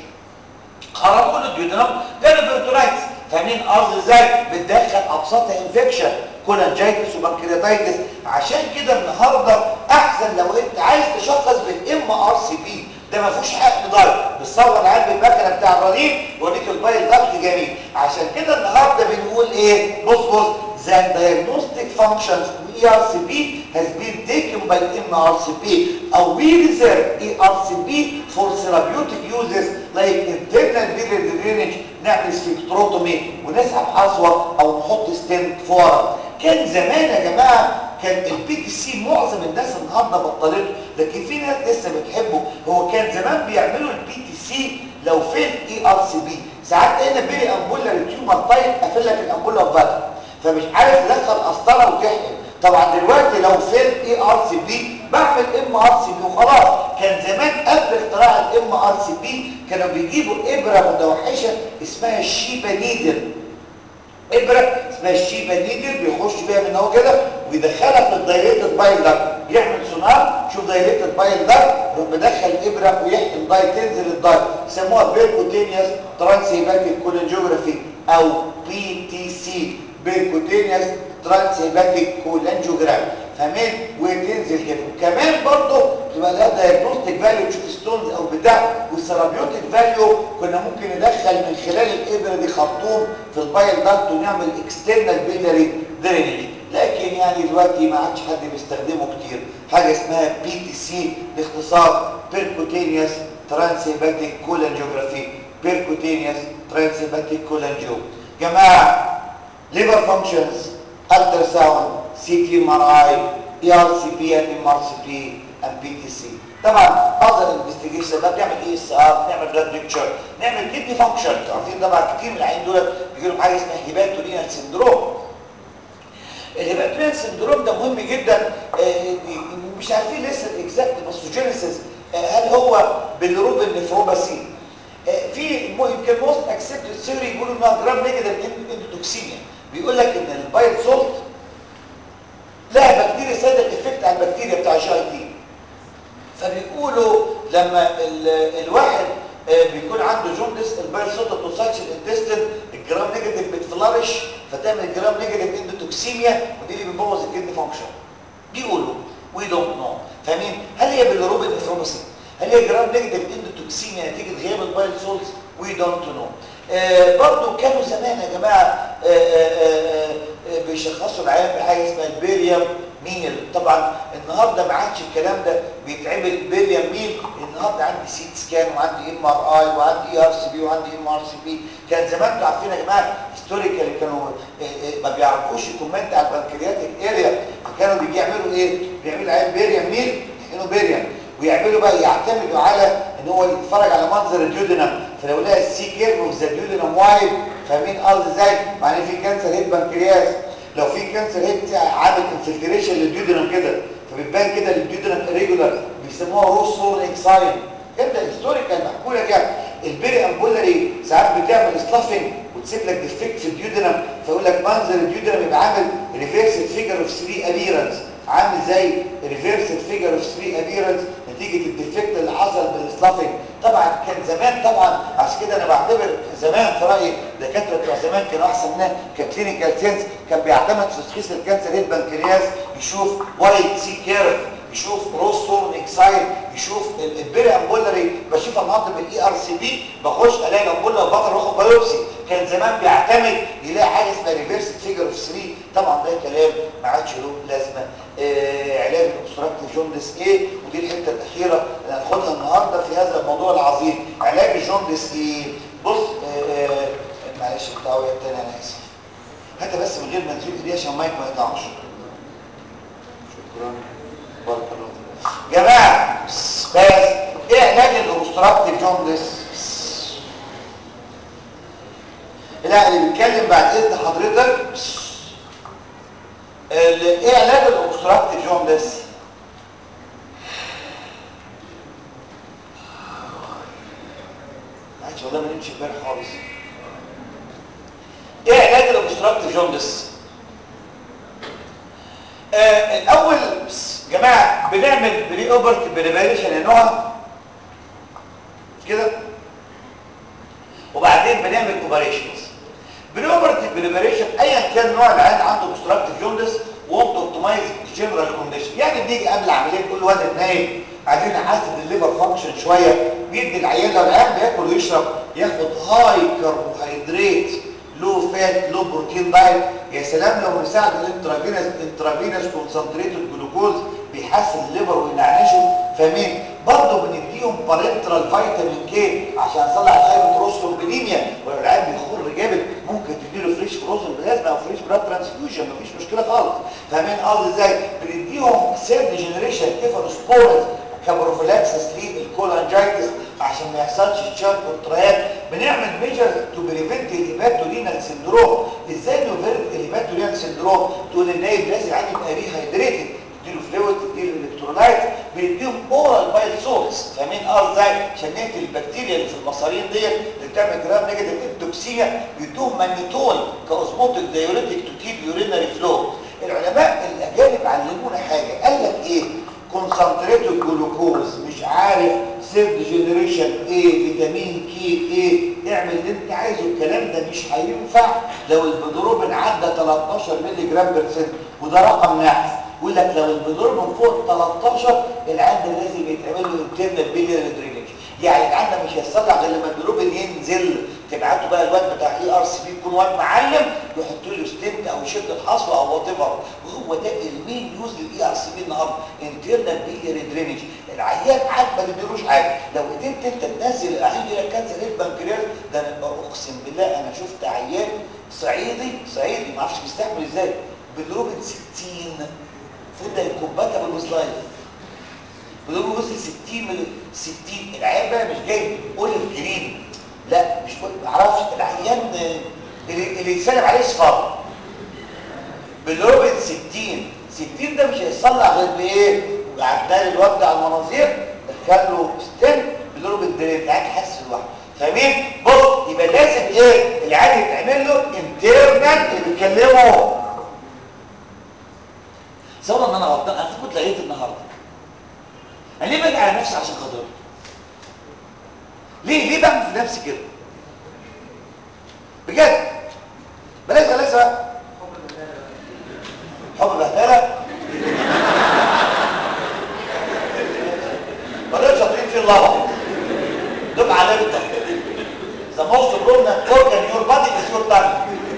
خرموا له الديودرم جاله بيرتورايتس فاهمين قصدي ازاي بتدخل ابسطها انفكشن كولانجايتس وبنكرياتايتس عشان كده النهارده احسن لو انت عايز تشخص بالام ار سي بي ده ما فيهوش حق ضرب بتصور العيال بالمكنه بتاع الرنين يوريك البايل ضغط جميل عشان كده النهارده بنقول ايه بص بص the diagnostic functions of ERCP has been taken by MRCP or we reserve ERCP for therapeutic uses like internal biliary drainage نعمل سفنكتروتومي ونسحب حصوه او نحط ستنت فورا كان زمان يا جماعه كان البي تي سي معظم الناس النهارده بطلته لكن في ناس لسه بتحبه هو كان زمان بيعملوا البي تي سي لو فين اي ار سي بي ساعات هنا بيري امبولا تيومر طيب قافل لك الامبولا بفاتح فمش عارف تدخل قسطره وتحقن طبعا دلوقتي لو فين اي ار سي بي بعمل ام ار سي بي وخلاص كان زمان قبل اختراع الام ار سي بي كانوا بيجيبوا ابره متوحشه اسمها الشيبا نيدل ابره اسمها الشيبا نيدل بيخش بيها من هو كده ويدخلها في الدايليتد بايل ده يعمل سونار شوف دايليتد بايل ده يروح مدخل ابره ويحقن داي تنزل الداي يسموها بيركوتينيوس ترانسيباتيك كولانجيوجرافي او بي تي سي بيركوتينيوس ترانسيباتيك كولانجيوجرام فاهمين وتنزل كده وكمان برضه تبقى لها دايجنوستيك فاليو تشوف ستونز او بتاع والثيرابيوتيك فاليو كنا ممكن ندخل من خلال الابره دي خرطوم في البايل داكت ونعمل اكسترنال بيلري درينج لكن يعني دلوقتي ما عادش حد بيستخدمه كتير حاجه اسمها بي تي سي باختصار بيركوتينيوس ترانسيباتيك كولانجيوجرافي بيركوتينيوس ترانسيباتيك كولانجيو جماعه liver functions ultrasound CT MRI ERCP and MRCP and PTC طبعا other investigation بقى بنعمل اي اس ار بنعمل بلاد بيكتشر نعمل كدني فانكشن عارفين طبعا كتير من العيان دول بيجي لهم حاجه اسمها هيباتورينال سندروم الهيباتورينال سندروم ده مهم جدا آه مش عارفين لسه الاكزاكت باثوجينيسيس هل هو بالروبن نفروباسي في يمكن موست اكسبتد ثيوري بيقولوا انها جرام نيجاتيف اندوتوكسيميا بيقول لك ان البايل سولت لما ال الواحد آه، بيكون عنده جوندس البايل صوت توصلش الانتستين الجرام نيجاتيف بتفلرش فتعمل جرام نيجاتيف اندوتوكسيميا ودي اللي بتبوظ الكدني فانكشن بيقولوا وي دونت نو فاهمين هل هي بالروبين نفروباسي هل هي جرام نيجاتيف اندوتوكسيميا نتيجه غياب البايل سولز وي دونت نو آه برضو كانوا زمان يا جماعه آه آه آه بيشخصوا العيان بحاجه اسمها البيريوم ميل طبعا النهارده ما عادش الكلام ده بيتعمل بيريوم ميل النهارده عندي سيت سكان وعندي ام ار اي وعندي اي ار سي بي وعندي ام ار سي بي كان زمان انتوا عارفين يا جماعه هيستوريكالي كانوا ما بيعرفوش يكومنت على البنكرياتيك اريا فكانوا بيجي يعملوا ايه؟ بيعملوا عيان بيريوم ميل يحقنوا بيريوم ويعملوا بقى يعتمدوا على ان هو يتفرج على منظر الديودينم فلو لقى السي كيرف اوف ذا ديودينم وايد فاهمين قصدي ازاي؟ معناه في كانسر هيد بنكرياس لو في كانسر هيد عامل انفلتريشن للديودينم كده فبتبان كده الديودينم irregular بيسموها روس سورنيك ساين كده هيستوريكال محكوله كده البيري امبولاري ساعات بتعمل سلافنج وتسيب لك ديفكت في الديودينم فيقول لك منظر الديودينم يبقى عامل ريفيرس فيجر اوف 3 ابيرنس عامل زي ريفيرس فيجر اوف 3 ابيرنس نتيجه الديفكت اللي حصل بالسلافنج طبعا كان زمان طبعا عشان كده انا بعتبر زمان في رايي دكاتره بتوع زمان كانوا احسن مننا ككلينيكال سينس كان بيعتمد في تشخيص الكانسر هيد بنكرياس يشوف وايت سي كيرف يشوف روس سورنيك ساين يشوف البيري امبولاري بشوفها النهارده بالاي ار سي بي بخش الاقي الامبولا وبطل واخد بايوبسي كان زمان بيعتمد يلاقي حاجه اسمها ريفيرس فيجر اوف 3 طبعا ده كلام ما عادش له لازمه آه علاج الاوبستراكتيف جوندس ايه ودي الحته الاخيره اللي هناخدها النهارده في هذا الموضوع العظيم علاج الجوندس ايه بص آه آه معلش التعويه الثانيه انا اسف هات بس من غير ما تزيد ايدي عشان المايك ما يقطعش شكرا بارك الله فيك جماعه بس ايه علاج الاوبستراكتيف جوندس لا اللي بيتكلم بعد اذن حضرتك ايه علاج الاوبستراكتيف جوندس عايز والله ما نمشي امبارح خالص ايه علاج الاوبستراكتيف جوندس آه الاول بس جماعه بنعمل بري اوبرت بريباريشن يا نوع كده وبعدين بنعمل اوبريشنز بري اوبرت بريباريشن ايا كان نوع العيان عنده اوبستراكتيف جوندس وونت اوبتمايز جنرال كونديشن يعني بنيجي قبل العمليه كل واحد نايم عايزين نحسن الليفر فانكشن شويه بيدي العيان لو العيان بياكل ويشرب ياخد هاي كربوهيدرات لو فات لو بروتين دايت يا سلام لو مساعد الانترافينس انترافينس كونسنتريتد جلوكوز بيحسن الليفر وينعنشه فاهمين برضه بنديهم بارنترال فيتامين كي عشان يصلح الهايبوتروسترومبينيميا ولو العيان بيخر جامد ممكن تديله فريش فروزن بلازما او فريش بلاد ترانسفيوجن مفيش مشكله خالص فاهمين قصدي ازاي بنديهم سيرد جنريشن كيفالوسبورز كبروفيلاكسس للكولانجايتس عشان ما يحصلش تشارك والتريات بنعمل ميجرز تو بريفنت الهيباتورينال سندروم ازاي نوفيرت الهيباتورينال سندروم تقول النايب لازم عندي يبقى ريهايدريتد تديله فلويد تديله الكترولايت بنديهم اورال بايل سولتس فاهمين اه ازاي عشان نقتل البكتيريا اللي في المصارين ديت اللي بتعمل جرام نيجاتيف انتوكسيا بيدوهم مانيتول كاوزموتيك دايوريتيك تو كيب يورينري فلو العلماء الاجانب علمونا حاجه قال لك ايه كونسنتريتد جلوكوز مش عارف سيرد جنريشن ايه فيتامين كي ايه اعمل اللي انت عايزه الكلام ده مش هينفع لو البيدروبين عدى 13 مللي جرام برسنت وده رقم نحس يقول لك لو البيدروبين فوق 13 العند لازم يتعمل له انترنال بيلياري درينج يعني العند مش هيصلح غير لما البيدروبين ينزل تبعته بقى الواد بتاع اي ار سي بي يكون واد معلم يحط له ستنت او شده حصوه او وات ايفر وهو ده المين يوز للاي ار سي بي النهارده انترنال بيلياري درينج العيان عاد ما تديلوش حاجه لو قدرت انت تنزل العيان يجي لك كانسر هيد بنكرياس ده انا اقسم بالله انا شفت عيان صعيدي صعيدي ما اعرفش بيستحمل ازاي بيدروبين 60 المفروض ده الكومباتبل ويز لايف بدون وصل 60 من 60 العيان بقى مش جاي اوليف جرين لا مش ما اعرفش العيان اللي, اللي يسلم عليه صفار بالروبن 60 60 ده مش هيصلح غير بايه وقعدنا له الواد على المناظير دخل له ستين بالروبن درين العيان حاسس لوحده فاهمين بص يبقى لازم ايه العيان يتعمل له انترنال اللي بيتكلمه صور ان انا غلطان انا كنت لقيت النهارده انا ليه باجي على نفسي عشان خاطر ليه ليه بعمل في نفسي كده بجد بلاش بلاش بقى حب بهدله ودول شاطرين في اللغه دول علامتك the most prominent organ in your body is your tongue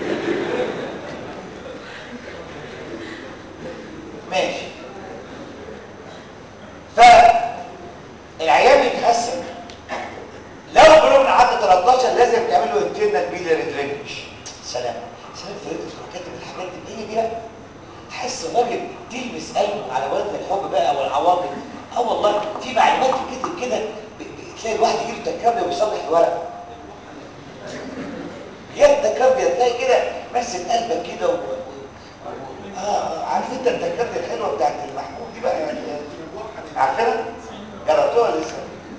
ماشي فالعيان يتحسن لو بلوغ عدى 13 لازم تعمل له internal biliary drainage سلام سلام فريق الفركات الحاجات دي هي دي بقى حس الراجل تلمس قلبه على وزن الحب بقى والعواطف اه والله في معلومات بتكتب كده ب- ب- تلاقي الواحد يجيله تكابل ويصلح الورق بجد تكابل تلاقي كده ماسك قلبك كده و... و... و... اه عارف انت التكابل الحلوه بتاعت المحمود دي بقى يعني عارفينها؟ جربتوها لسه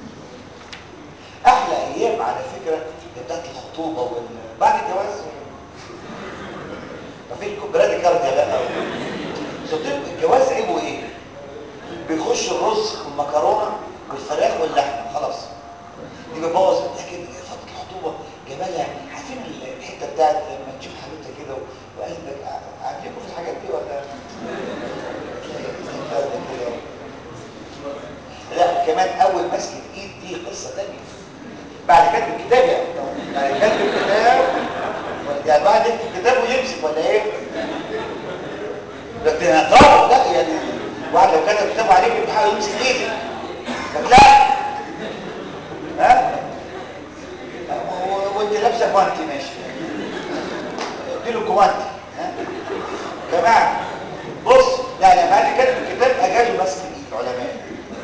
احلى ايام على فكره بتاعت الخطوبه وال... بعد الجواز مفيش برادي كارديا بقى صدق الجواز عيبه ايه بيخش الرز والمكرونه والفراخ واللحمه خلاص دي بتبوظ لكن فتره الخطوبه جمالها عارفين الحته بتاعت لما تشوف حبيبتك كده وقلبك عاملينكم في الحاجات دي ولا تلاقي كده لا كمان اول مسكه ايد دي قصه ثانيه بعد كتب الكتاب يعني بعد كتب الكتاب يعني بعد يكتب كتاب ويمسك ولا ايه لكن هتعرف لا يعني واحد لو كتب كتاب عليك بيحاول يمسك ايدك لك لا ها و- وانت لابسه جوانتي ماشي اديله جوانتي ها جماعه بص لا لا بعد كتب الكتاب اجازوا ماسك الايد علماء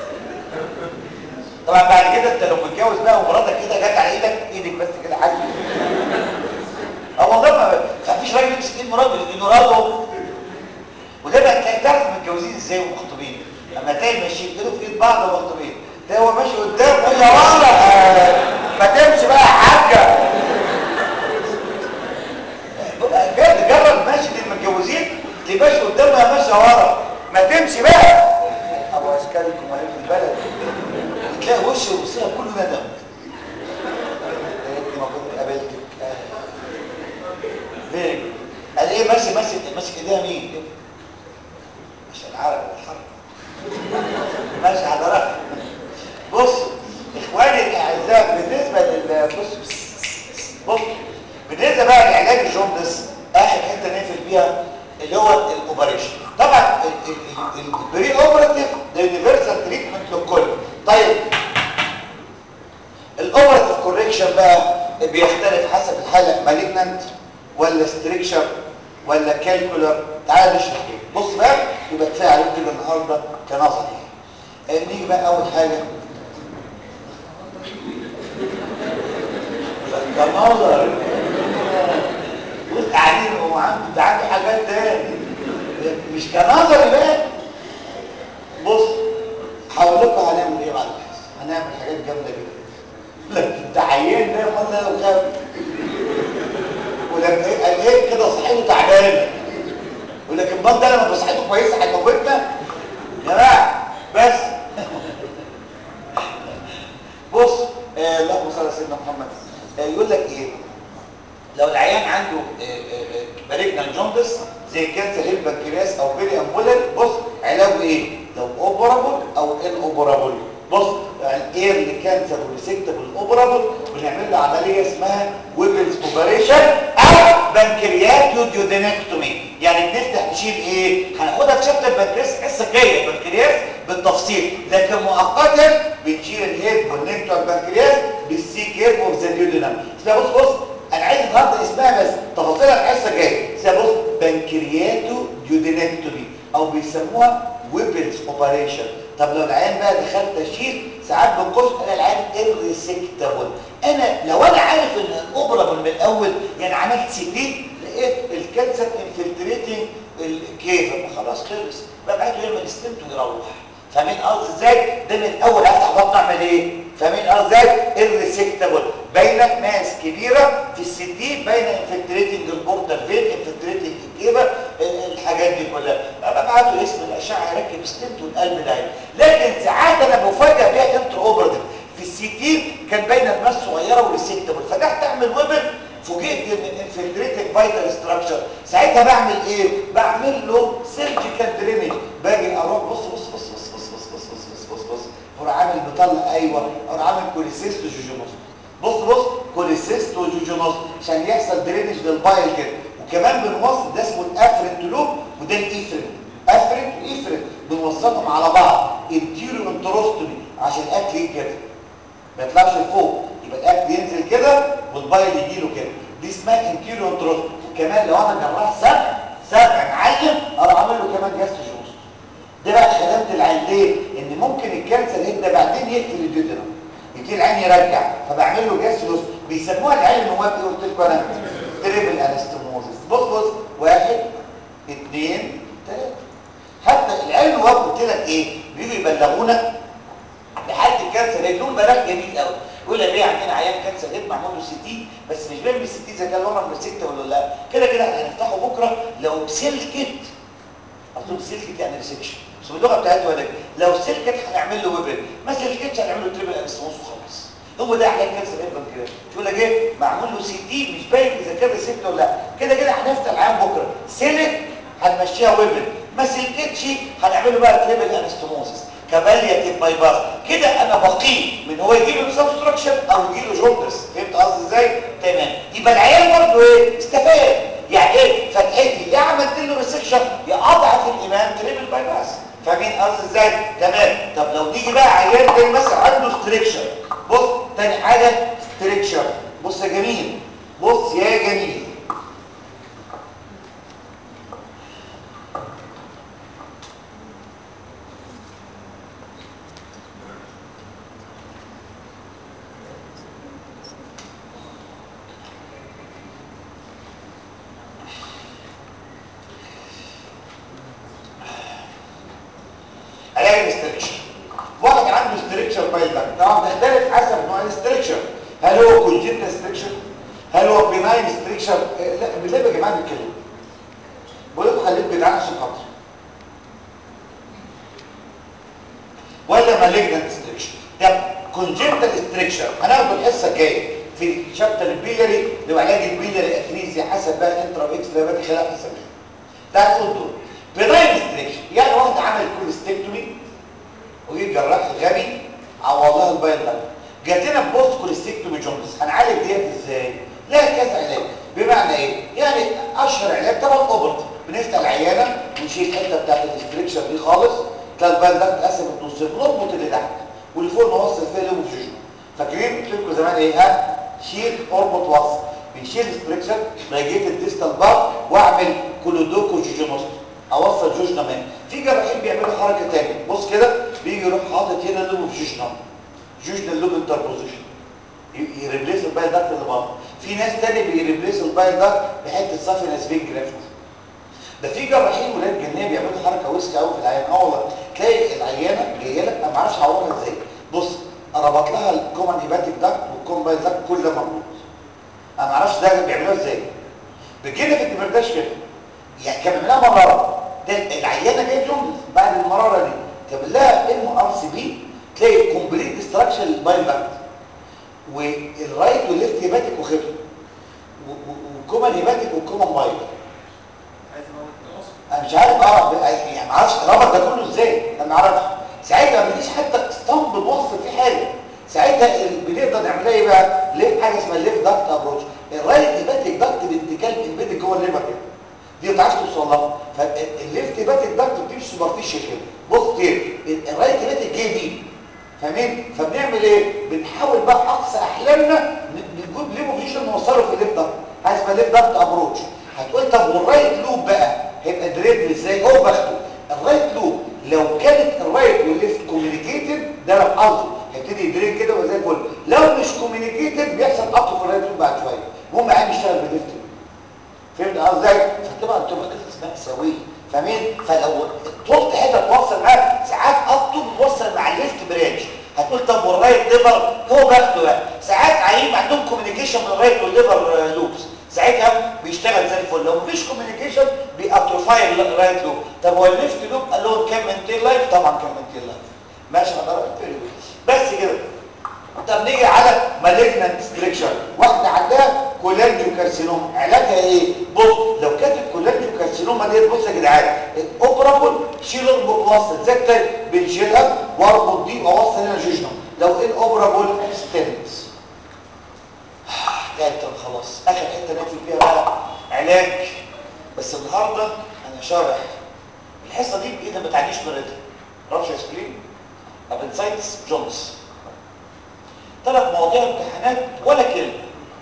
طبعا بعد كده انت لو متجوز بقى ومراتك كده جت على ايدك ايدك بس كده حاجه اه والله ما ما فيش راجل يمسك ايد مراته لانه راجل وده بقى تلاقي تعرف متجوزين ازاي ومخطوبين اما تلاقي ماشيين ايده في ايد بعض ومخطوبين تلاقي هو ماشي قدام وهي ورا آه، ما تمشي بقى يا حاجه بقى جد جرب ماشي المتجوزين اللي ماشي قدام وهي ماشيه ورا ما تمشي بقى ابو اشكالكم وهي في البلد تلاقي وشه وصلها كله ندم يا ريتني ما كنت قابلتك آه. ليه؟ قال ايه ماشي ماشي ماسك ايديها مين؟ عشان عرق الحرب ماشي على رأي بص اخواني الاعزاء بالنسبه لل بص بص بالنسبه بقى لعلاج الجوندس اخر حته نقفل بيها اللي هو الاوبريشن طبعا البري اوبراتيف ده يونيفرسال تريتمنت للكل طيب الاوبراتيف كوريكشن بقى بيختلف حسب الحاله مالجنانت ولا ستريكشر ولا كالكولر تعال نشرح كده بص بقى يبقى كفايه عليك كده النهارده كنظري آه، نيجي بقى اول حاجه كنظر بص قاعدين وعنده ده عنده حاجات تاني مش كنظري بقى بص هقول لكم هنعمل ايه بعد الحصه هنعمل حاجات جامده جدا لكن ده عيان ده مره لو خاف ولما ايه قال ايه كده صحته تعبانه ولكن البط ده لما صحته كويسه هيموتنا يا جماعه بس بص آه اللهم صل على سيدنا محمد آه يقول لك ايه لو العيان عنده مالجنان جوندس زي كانسر هيل بنكرياس او بيري امبولر بص علاجه ايه لو اوبرابل او ان اوبرابل بص يعني ايرلي كانسر وريسكتبل اوبرابل بنعمل له عمليه اسمها ويبلز اوبريشن او بنكرياتيو ديودينكتومي يعني بنفتح نشيل ايه هناخدها في شابتر البنكرياس الحصه الجايه البنكرياس بالتفصيل لكن مؤقتا بنشيل الهيد والنيك بتوع البنكرياس بالسي كيرف اوف ذا ديودينام بص بص انا عايز النهارده اسمها بس تفاصيلها الحصه الجايه اسمها بص بنكرياتو ديودينكتومي او بيسموها ويبلز اوبريشن طب لو العيان بقى دخلت اشيل ساعات بنقص انا العيان irresectable انا لو انا عارف ان الاوبرابل من الاول يعني عملت سي تي لقيت الكانسر انفلتريتنج الكيف خلاص خلص ببعته يعمل ستنت ويروح فاهمين قصدي ازاي ده من الاول افتح بطن اعمل ايه فاهمين قصدي ازاي irresectable بين ماس كبيره في السي تي بين انفلتريتنج البورتال فين انفلتريتنج الكيفه الحاجات دي كلها ببعته اسم الاشعه يركب ستنت والقلب ده لكن ساعات انا بفاجئ بيها انتر اوبرتيف في السي السي تي كان باينه الماس صغيره وريسكتبل فتحت اعمل ويبن فوجئت ان انفلتريتنج فيتال ستراكشر ساعتها بعمل ايه بعمل له سيرجيكال درينج باجي اروح بص بص بص بص بص بص بص بص بص بص بص اروح عامل بطلع ايوه اروح عامل كوليسيست وجوجونوس بص بص كوليسيست وجوجونوس عشان يحصل درينج للبايل كده وكمان بنوصل ده اسمه الافرنت لوب وده الايفرنت افرنت وايفرنت بنوصلهم على بعض انتيريو انتروستومي عشان الاكل يتجف ما يطلعش لفوق يبقى الاكل ينزل كده والبايل يجي له كده دي اسمها انتيريو انتروستومي وكمان لو انا جراح سبع سبع معلم اروح اعمل له كمان جاست جوست ده بقى خدمت العين ليه؟ ان ممكن الكانسر يبدا بعدين يقتل الجدران يبتدي العين يرجع فبعمل له جاست جوست بيسموها العين المواد ايه قلت لكم انا تريبل انستموزس بص بص واحد اثنين ثلاثه حتى العلم الوهاب قلت لك ايه بيجوا يبلغونا لحد الكانسر هيك لهم بلاغ جميل قوي يقول يا بيه عندنا عيان كانسر هيك معمول له سي تي بس مش باين من السي تي اذا كان ورم ريسكت ولا لا كده كده احنا هنفتحه بكره لو سلكت اصل سلكت يعني ريسكشن بس باللغه بتاعتي ولا لو سلكت هنعمل له ويبن ما سلكتش هنعمل له تريبل انستموس وخلاص هو ده علاج كانسر هيبقى كده يقول لك ايه معمول له سي تي مش باين اذا كان ريسكت ولا لا كده كده هنفتح العيان بكره سلك هنمشيها ويبن ما سلكتش هنعمله بقى تريبل انستموزس كبالياتيف باي باس كده انا بقيه من هو يجي له سبستراكشن او يجي له جوندس فهمت قصدي ازاي تمام يبقى العيال برضه ايه استفاد يعني ايه فتحتي يا عملت له ريسكشن يا اضعف الايمان تريبل باي باس فاهمين قصدي ازاي تمام طب لو نيجي بقى عيان تاني مثلا عنده ستريكشر بص تاني حاجه ستريكشر بص يا جميل بص يا جميل علاج الاستركشر واحد عنده استركشر بايل ده طبعا بتختلف حسب نوع الاستركشر هل هو كونجنتال استركشر هل هو بناين استركشر لا بالله يا جماعه بيتكلموا بقول لكم خليك جدعان عشان خاطر ولا مالجنت استركشر ده كونجنتال استركشر هناخده الحصه الجايه في شابتر البيلري اللي هو علاج البيلري افريزي حسب بقى انترا واكسترا بقى خلال حسب ده هنقول دول بناين استركشر يعني واحد عمل كوليستكتومي وجي جراح غبي عوضها البايل ده جات لنا بوست كوليستكتومي جونز هنعالج ديت ازاي لا كذا علاج بمعنى ايه يعني اشهر علاج طبعا اوبرت بنفتح العيانه ونشيل الحته بتاعت الاستركشر دي خالص تلاقي البايل ده اتقسمت نصين نربط اللي تحت واللي فوق نوصل فيها لهم فيجن فاكرين قلت لكم زمان ايه ها شيل اربط وصل بنشيل الاستركشر رجيت الديستال بار واعمل كولودوكو جوجونوستو اوصل جوجنا مان في جراحين بيعملوا حركه ثانيه بص كده بيجي يروح حاطط هنا لوب في جوجنا جوجنا لوب انتربوزيشن يريبليس البايل داكت اللي بره في ناس تاني بيريبليس البايل داكت بحته صافي ناسبين جرافت ده في جراحين ولاد جنيه بيعملوا حركه وسخه قوي في العيان اه والله تلاقي العيانه جايه لك انا ما اعرفش اعورها ازاي بص ربط لها الكومن هيباتيك داكت والكومن بايل داكت كل ده مربوط انا ما اعرفش ده بيعملوها ازاي بتجينا في الدمرداش كده يعني كان بيعملها مراره ده العيانه جايه جمله بعد المراره دي تعمل لها ام ار سي بي تلاقي كومبليت ديستراكشن للبايل داكت والرايت والليفت هيباتيك وخبط والكومن هيباتيك والكومن بايل انا مش عارف اعرف يعني ما اعرفش ربط ده كله ازاي انا ما اعرفش ساعتها ما فيش حتى اسطمب موصل فيه حاجه ساعتها بنقدر نعملها ايه بقى ليه حاجه اسمها الليفت داكت ابروتش الرايت هيباتيك داكت بنت كلب امبيدد جوه الليفر كده دي ما تعرفش توصل لها فالليفت هيباتيك داكت بتمشي سوبرفيشال كده بص كتير الرايت هيباتيك جاي دي فاهمين فبنعمل ايه بنحاول بقى اقصى احلامنا نجيب ليفو فيجن نوصله في الليفت داكت حاجه اسمها ليفت داكت ابروتش هتقول طب والرايت لوب بقى هيبقى دريد ازاي هو بخته الرايت لوب لو كانت الرايت والليفت كوميونيكيتد ده لو قصده هيبتدي يدريد كده وزي الفل لو مش كوميونيكيتد بيحصل قطع في الرايت لوب بعد شويه المهم عين يشتغل بالليفت لوب فهمت قصدي فطبعا تبقى قصه مأساويه فاهمين فلو طولت حته توصل معاك ساعات قطه بتوصل مع الليفت برانش هتقول طب والرايت ليفر هو باخده بقى ساعات عيين عندهم كوميونيكيشن من الرايت والليفر لوبس ساعتها بيشتغل زي الفل لو مفيش كوميونيكيشن بياتروفاي الرايت لوب طب هو الليفت لوب قال لهم كام منتين لايف طبعا كام منتين لايف ماشي حضرتك بس كده طب نيجي على مالجنانت ستريكشر واحده عندها كولانجيو كارسينوما علاجها ايه بص لو كانت الكولانجيو كارسينوما ديت بص يا جدعان الاوبرابل شيل اربط وصل زي التاني بنشيلها واربط دي واوصل هنا جوجنم لو ايه الاوبرابل ستنس حكايه خلاص اخر حته نقفل فيها بقى علاج بس النهارده انا شارح الحصه دي بايدها ما تعديش مرتها رابش سبرين ابنسايتس جونز ثلاث مواضيع امتحانات ولا كلمه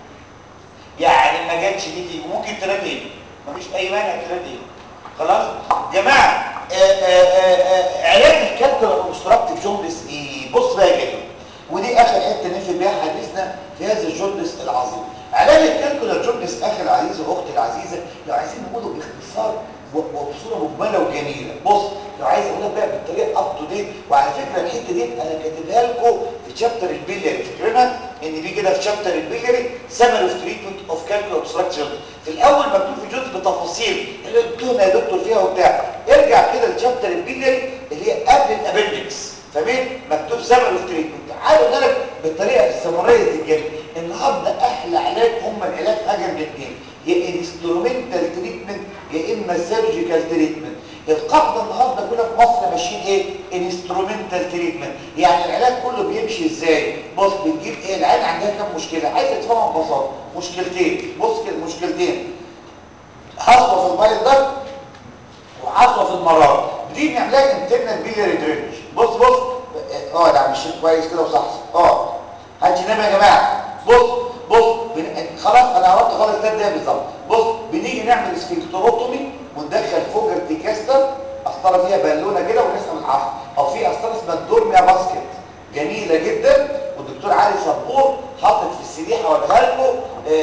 يعني ما جاتش دي تيجي ممكن تراجع مفيش اي مانع تراجع خلاص جماعه آآ آآ آآ علاج الكالكولا اوبستراكتيف جوندس ايه بص بقى يا جماعه ودي اخر حته نقفل بيها حديثنا في هذا الجوندس العظيم علاج الكالكولا جوندس اخي العزيز واختي العزيزه لو عايزين نقوله باختصار وبصوره مجمله وجميله بص لو عايز اقولها بقى بالطريقه اب تو ديت وعلى فكره الحته دي انا كاتبها لكم في شابتر البيلياري فاكرينها ان دي كده في شابتر البيلياري سمر اوف تريتمنت اوف كالكولا اوبستراكشن في الاول مكتوب في جزء بتفاصيل اللي قلتونا يا دكتور فيها وبتاع ارجع كده لشابتر البيلياري اللي هي قبل الابندكس فمين مكتوب سمر اوف تريتمنت تعالوا نعرف بالطريقه السمرايز دي الجميله النهارده احلى علاج هم العلاج حاجه من الاثنين يا انسترومنتال تريتمنت يا اما سيرجيكال تريتمنت القاعده النهارده كلها في مصر ماشيين ايه انسترومنتال تريتمنت يعني العلاج كله بيمشي ازاي بص بتجيب ايه العيان عندها كام مشكله عايز تفهمها ببساطه مشكلتين بص كده مشكلتين حصوه في البايل ده وحصوه في المرار دي بنعملها انترنال بيلياري درينج بص بص اه ده مش كويس كده وصح اه هاتش نام يا جماعه بص بص بن... خلاص انا قربت خالص ده ده بالظبط بص بنيجي نعمل سفنكتروتومي وندخل فوق ارتكاستر قسطره فيها بالونه كده ونسال العصب او في قسطره اسمها الدورميا باسكت جميله جدا والدكتور علي صبور حاطط في السريحه اوريها لكم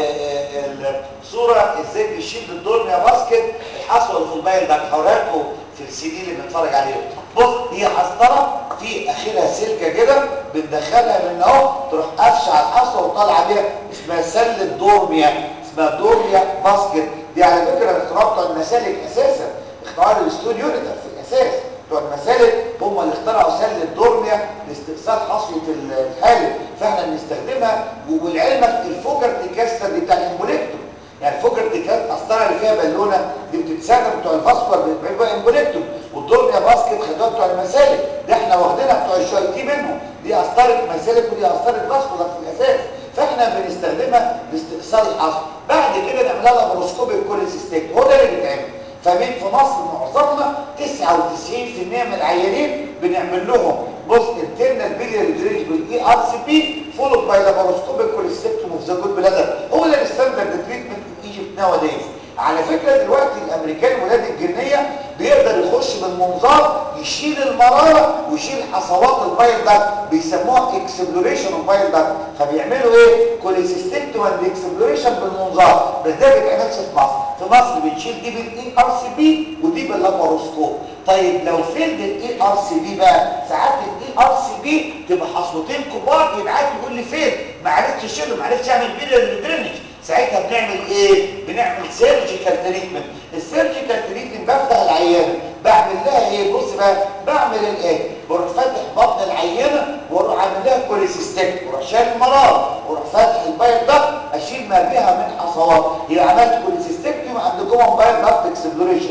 الصوره ازاي بيشيل بالدورميا باسكت الحصوه اللي في البايل ده هوريها لكم في السي دي اللي بنتفرج عليه بص هي قسطره في اخرها سلكه كده بندخلها من اهو تروح قافشه على الحصوه وطالعه بيها اسمها سله دورميا اسمها دورميا باسكت دي على فكره اختراع بتوع المسالك اساسا اختراع الاستوديو يونيتر في الاساس بتوع المسالك هم اللي اخترعوا سله دورميا لاستئصال حصوه الحالب فاحنا بنستخدمها ولعلمك الفوكر تكسر دي بتاع الامبوليكتوم يعني الفوكر تكسر قسطره اللي فيها بالونه دي بتتسخن بتوع الفاسكولار بيعملوا بقى امبوليكتوم والدورميا باسكت خدوها بتوع المسالك ده احنا واخدينها بتوع الشاي تي منهم دي قسطره مسالك ودي قسطره فاسكولار في الاساس فاحنا بنستخدمها لاستئصال الحصوه بعد كده نعملها لابروسكوبيك كوليسيستيك هو ده اللي بيتعمل فمين في مصر معظمنا 99% من العيانين بنعمل لهم بص انترنال بيلياري دريج بالاي ار سي بي فولود باي لابروسكوبيك كوليسيستيك اوف ذا جود بلادر هو ده الستاندرد تريتمنت في ايجيبت ناو دايز على فكره دلوقتي الامريكان ولاد الجنيه بيقدر يخش بالمنظار يشيل المراره ويشيل حصوات البايل ده بيسموها اكسبلوريشن اوف بايل ده فبيعملوا ايه كوليسيستيكتوم اند اكسبلوريشن بالمنظار بس ده ما بيتعملش في مصر في مصر بنشيل دي بالاي ار سي بي ودي باللاباروسكوب طيب لو فيلد الاي ار سي بي بقى ساعات الاي ار سي بي تبقى حصوتين كبار يبعت يقول لي فين ما عرفتش اشيله ما عرفتش اعمل بيلر درينج ساعتها بنعمل ايه بنعمل سيرجيكال تريتمنت السيرجيكال تريتمنت بفتح العيانه بعمل لها ايه بص بقى بعمل الايه بروح فاتح بطن العينه واروح عامل لها كوليسيستيك واروح شايل المرار واروح فاتح البايل ده اشيل ما بها من حصوات يبقى عملت كوليسيستيكتوم عند جوه بايل داكت اكسبلوريشن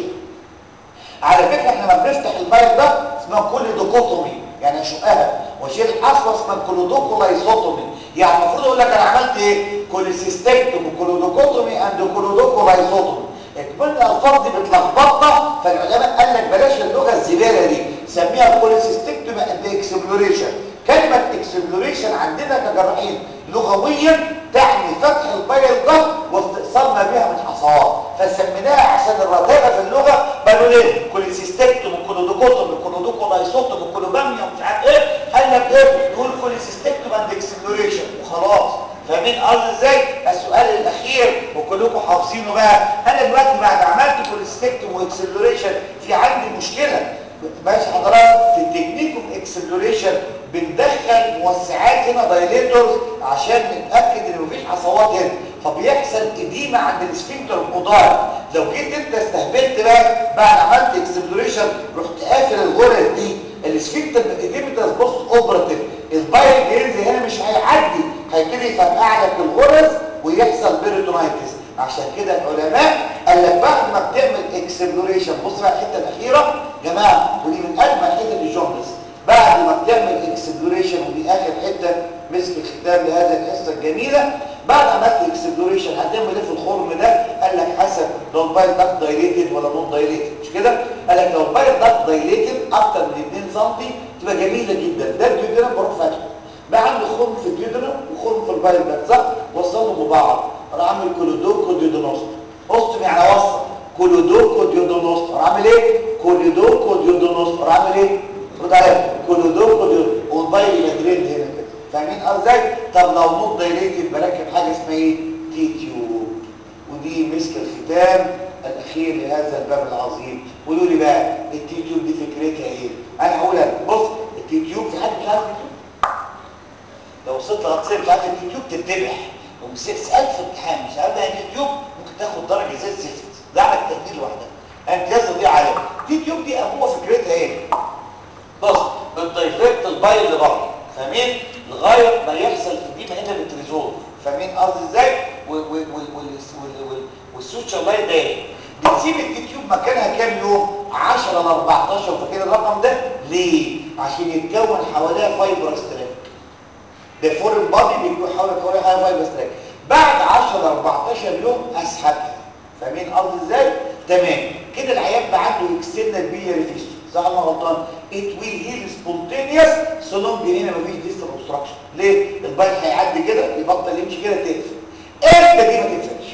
على فكره احنا لما بنفتح البايل ده اسمها كوليدوكوتومي يعني اشقها واشيل حصوه اسمها كولودوكولايسوتومي يعني المفروض اقول لك انا عملت ايه كوليسيستكتوم وكولودوكوتومي اند كولودوكولايسوتومي اكمل الالفاظ دي بتلخبطنا فالعلماء قال لك بلاش اللغه الزباله دي سميها كوليسيستكتوم اند اكسبلوريشن كلمه اكسبلوريشن عندنا كجراحين لغويا تعني فتح البيض ده واستئصال ما بها من حصوات فسميناها عشان الرتابه في اللغه قالوا ليه كوليسيستكتوم وكولودوكوتوم وكولودوكولايسوتوم وكولوباميا ومش عارف ايه قال لك ايه نقول كوليسيستكتوم اند اكسبلوريشن وخلاص فاهمين قصدي ازاي السؤال الاخير وكلكم حافظينه بقى انا دلوقتي بعد عملت كوليسيستكتوم واكسبلوريشن في عندي مشكله ماشي حضرتك في التكنيك اوف اكسبلوريشن بندخل موسعات هنا دايليتورز عشان نتاكد ان مفيش حصوات هنا فبيحصل اديمه عند السفنكتر المضاد لو جيت انت استهبلت بقى بعد عملت اكسبلوريشن رحت قافل الغرز دي السفنكتر اديمتاس بص اوبراتيف البايل بينزل هنا الدم مش هيعدي هيبتدي يفرقع لك الغرز ويحصل بيريتونايتس عشان كده العلماء قال لك بعد ما بتعمل اكسبلوريشن بص بقى الحته الاخيره جماعه ودي من اجمل حته الجوندس بعد ما بتعمل اكسبلوريشن ودي اخر حته مسك الختام لهذه الحصه الجميله بعد عملت اكسبلوريشن هتعمل ايه في الخرم ده قال لك حسب لو البايل داكت دايليتد ولا نون دايليتد مش كده قال لك لو البايل داكت دايليتد اكتر من 2 سم تبقى جميله جدا ده الجدران بروح فاتحه بقى عنده خرم في الجدران وخرم في البايل داكت صح وصلهم ببعض راح عامل كولودوكو ديودونوست اوستم يعني وصل كولودوكو ديودونوست راح عامل ايه كولودوكو ديودونوست راح عامل ايه رد عليا كولودوكو ديودونوست والبايل يبقى دريند هنا كده فاهمين ازاي طب لو نوت دايليتد بركب حاجه اسمها ايه تي تيوب ودي مسك الختام الاخير لهذا الباب العظيم قولوا لي بقى التي تيوب دي فكرتها ايه انا هقول لك بص التي تيوب في حد مش عارف التي تيوب لو وصلت لغايه مش عارف التي تيوب تتذبح وسالت في امتحان مش عارف يعني التي تيوب ممكن تاخد درجه زي الزفت ده على التقدير لوحدها امتياز دي عليها التي تيوب دي ابوها فكرتها ايه بص بتدايفكت البايل لبره فاهمين لغايه ما يحصل اديمه هنا بتريزولف فاهمين قصدي ازاي والسوتشر لاين ده بتسيب التيوب مكانها كام يوم 10 ل 14 فاكرين الرقم ده ليه عشان يتكون حواليها فايبرس تراك ده فورين بادي بيكون حوالي حوالي فايبرس تراك بعد 10 ل 14 يوم اسحبها فاهمين قصدي ازاي تمام كده العيان بقى عنده اكسترنال بيلياري فيستول صح ولا غلطان it will heal spontaneous so long هنا مفيش distal obstruction ليه البايل هيعدي كده يبطل يمشي كده تقفل امتى دي ما تقفلش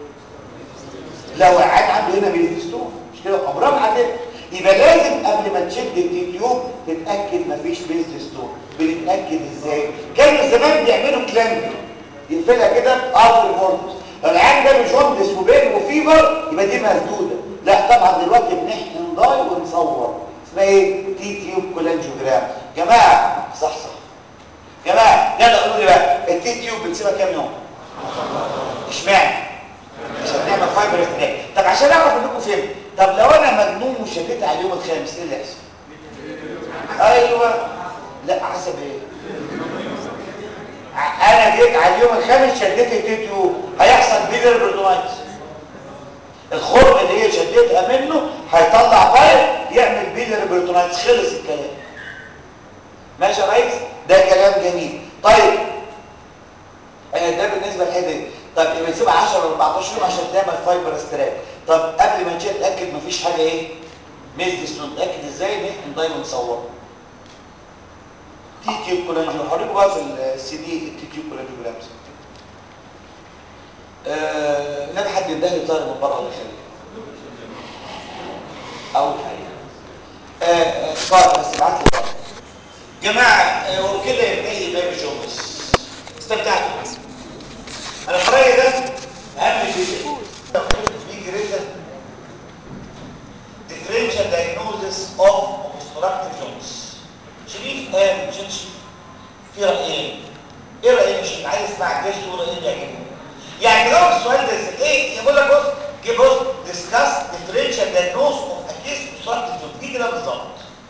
لو العيان عنده هنا ميليفيستون مش كده عمرها ما هتقفل يبقى لازم قبل ما تشد التيوب تتاكد مفيش بيزستون بنتاكد ازاي كانوا زمان بيعملوا كلامبي يقفلها كده بارض الفورتس لو العيان ده جوندس وبين وفيبر يبقى دي مسدوده لا طبعا دلوقتي بنحقن داي ونصور اسمها ايه تي تيوب كولانجيوجرام جماعه صح صح جماعه يلا قولوا لي بقى التي تيوب بنسيبها كام يوم اشمعنى عشان نعمل فايبر استناك طب عشان اعرف انكم فهمتوا طب لو انا مجنون وشديت على اليوم الخامس ايه اللي يحصل ايوه لا حسب ايه انا جيت على اليوم الخامس شديت التي تيوب هيحصل بيلر بردومايتس الخرم اللي هي شديتها منه هيطلع فايل يعمل بيلر بيرتونايتس خلص الكلام ماشي يا ريس ده كلام جميل طيب آه ده بالنسبه للحته دي طب يبقى نسيبها 10 ل 14 يوم عشان تعمل فايبر استراك طب قبل ما نجي نتاكد مفيش حاجه ايه ميزدس نتاكد ازاي نحن دايما نصور تي تيوب كولانجيو هوريكم بقى في السي دي التي تيوب كولانجيوجرامز آه نبي حد ينتهي طارق من بره ولا خارج اول حاجه آه طارق بس ابعت لي طارق جماعه آه وبكده ينتهي باب الجومس استمتعتوا انا في رايي ده اهم شيء في جريزه differential diagnosis of obstructive jaundice شريف قال مش شريف في رايين ايه رايين يا شريف عايز اسمع الجيش تقول ايه اللي يعجبني يعني جاوب السؤال ده ازاي ايه يقول لك بص جه بص ديسكاس ديفرنشال دايجنوز اوف اكيس اوبستراكتيف جوند دي كده بالظبط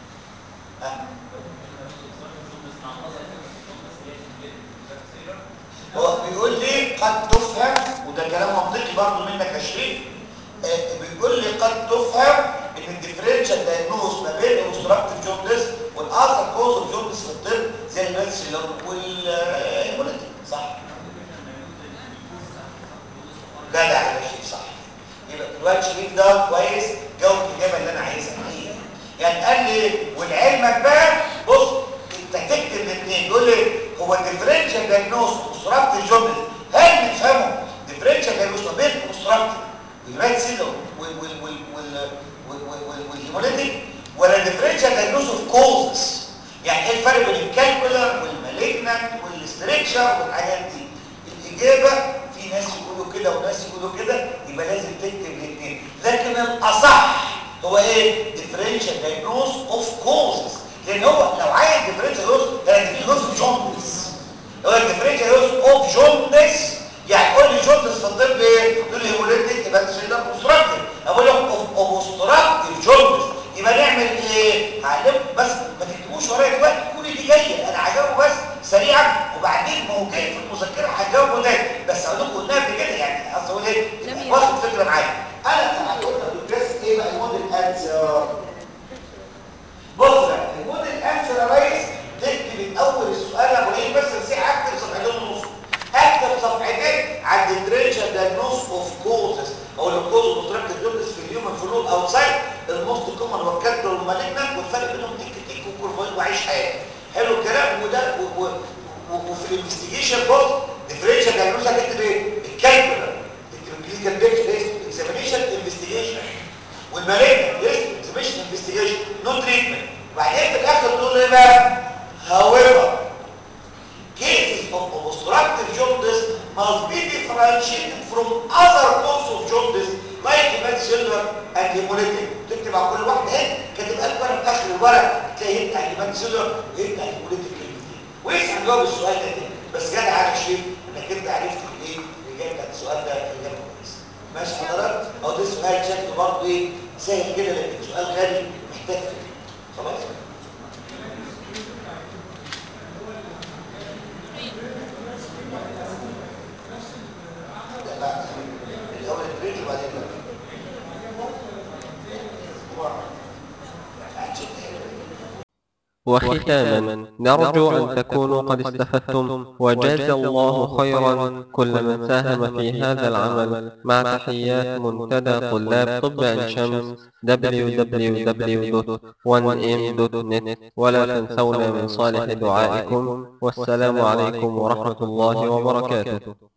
هو بيقول لي قد تفهم وده كلام منطقي برضه منك يا شريف آه بيقول لي قد تفهم ان الديفرنشال دايجنوز ما بين الاوبستراكتيف جوندس والاذر كوز اوف جوندس في الطب زي الباسيلر والهيموليتيك صح جدع يا شيخ صح يبقى الواد شريف ده كويس جاوب الاجابه اللي انا عايزها هي يعني قال لي ولعلمك بقى بص انت تكتب الاثنين يقول لي هو الديفرنشال دايجنوز اوبستراكتيف جوندس هل نفهمه ديفرنشال دايجنوز ما بين اوبستراكتيف والباد سيلر والهيموليتيك ولا ديفرنشال دايجنوز اوف كوزز يعني ايه الفرق بين الكالكولر والمالجنت والستريكشر والحاجات دي الاجابه في ناس يقولوا كده وناس يقولوا كده يبقى لازم تكتب الاثنين لكن الاصح هو ايه ديفرنشال دايجنوز اوف كوزز لان هو لو عايز ديفرنشال دايجنوز هيديني جزء جوندس لو الديفرنشال دايجنوز اوف جوندس يعني قول لي جوندس في الطب ايه تقول لي هيموليتيك يبقى تشيلر اوبستراكتيف اقول لك اوبستراكتيف جوندس يبقى نعمل ايه هعلمكم بس ما تكتبوش ورايا دلوقتي كل دي جايه انا عاجبه بس سريعا وبعد هجاوبه تاني بس اقول لكم قلناها قبل كده يعني اصل هو ايه واخد فكره معايا انا هقول لك بس ايه بقى الموديل انسر بص بقى الموديل انسر يا ريس تكتب الاول السؤال يا ابراهيم بس نسيح اكتب صفحتين ونص اكتب صفحتين عن الديفرنشال دايجنوز اوف كوزز او الكوز اوف تراكتيف جوندس في الهيومن فلوب اوتسايد الموست كومن والكالكول والمالجنت والفرق بينهم تك تك وكورفوين وعيش حياتي حلو الكلام وده و- و- و- وفي الانفستيجيشن بص ديفرنشال دايجنوز هتكتب ايه الكالكولر تكتب الكلينيكال بيكتشر اكزامينيشن انفستيجيشن والمالجنت اكزامينيشن انفستيجيشن نو تريتمنت وبعدين في الاخر تقول ايه بقى however cases of obstructive jaundice must be differentiated from other causes of jaundice like hepatocellular and hemolytic تكتب على كل واحد هنا كاتب قلب ورقه في اخر الورق تلاقي هنا hepatocellular وهنا hemolytic كلمتين واسال جواب السؤال ده تاني بس جدع عارف شيء انك انت عرفت الايه الاجابه بتاعت السؤال ده اجابه كويسه ماشي حضرتك او ده سؤال شكله برضه ايه سهل كده لكن سؤال غالي محتاج فكره خلاص لا لا الاول البريد وبعدين وختاما نرجو أن تكونوا قد استفدتم وجاز الله خيرا كل من ساهم في هذا العمل مع تحيات منتدى طلاب طب عين شمس www.1m.net ولا تنسونا من صالح دعائكم والسلام عليكم ورحمة الله وبركاته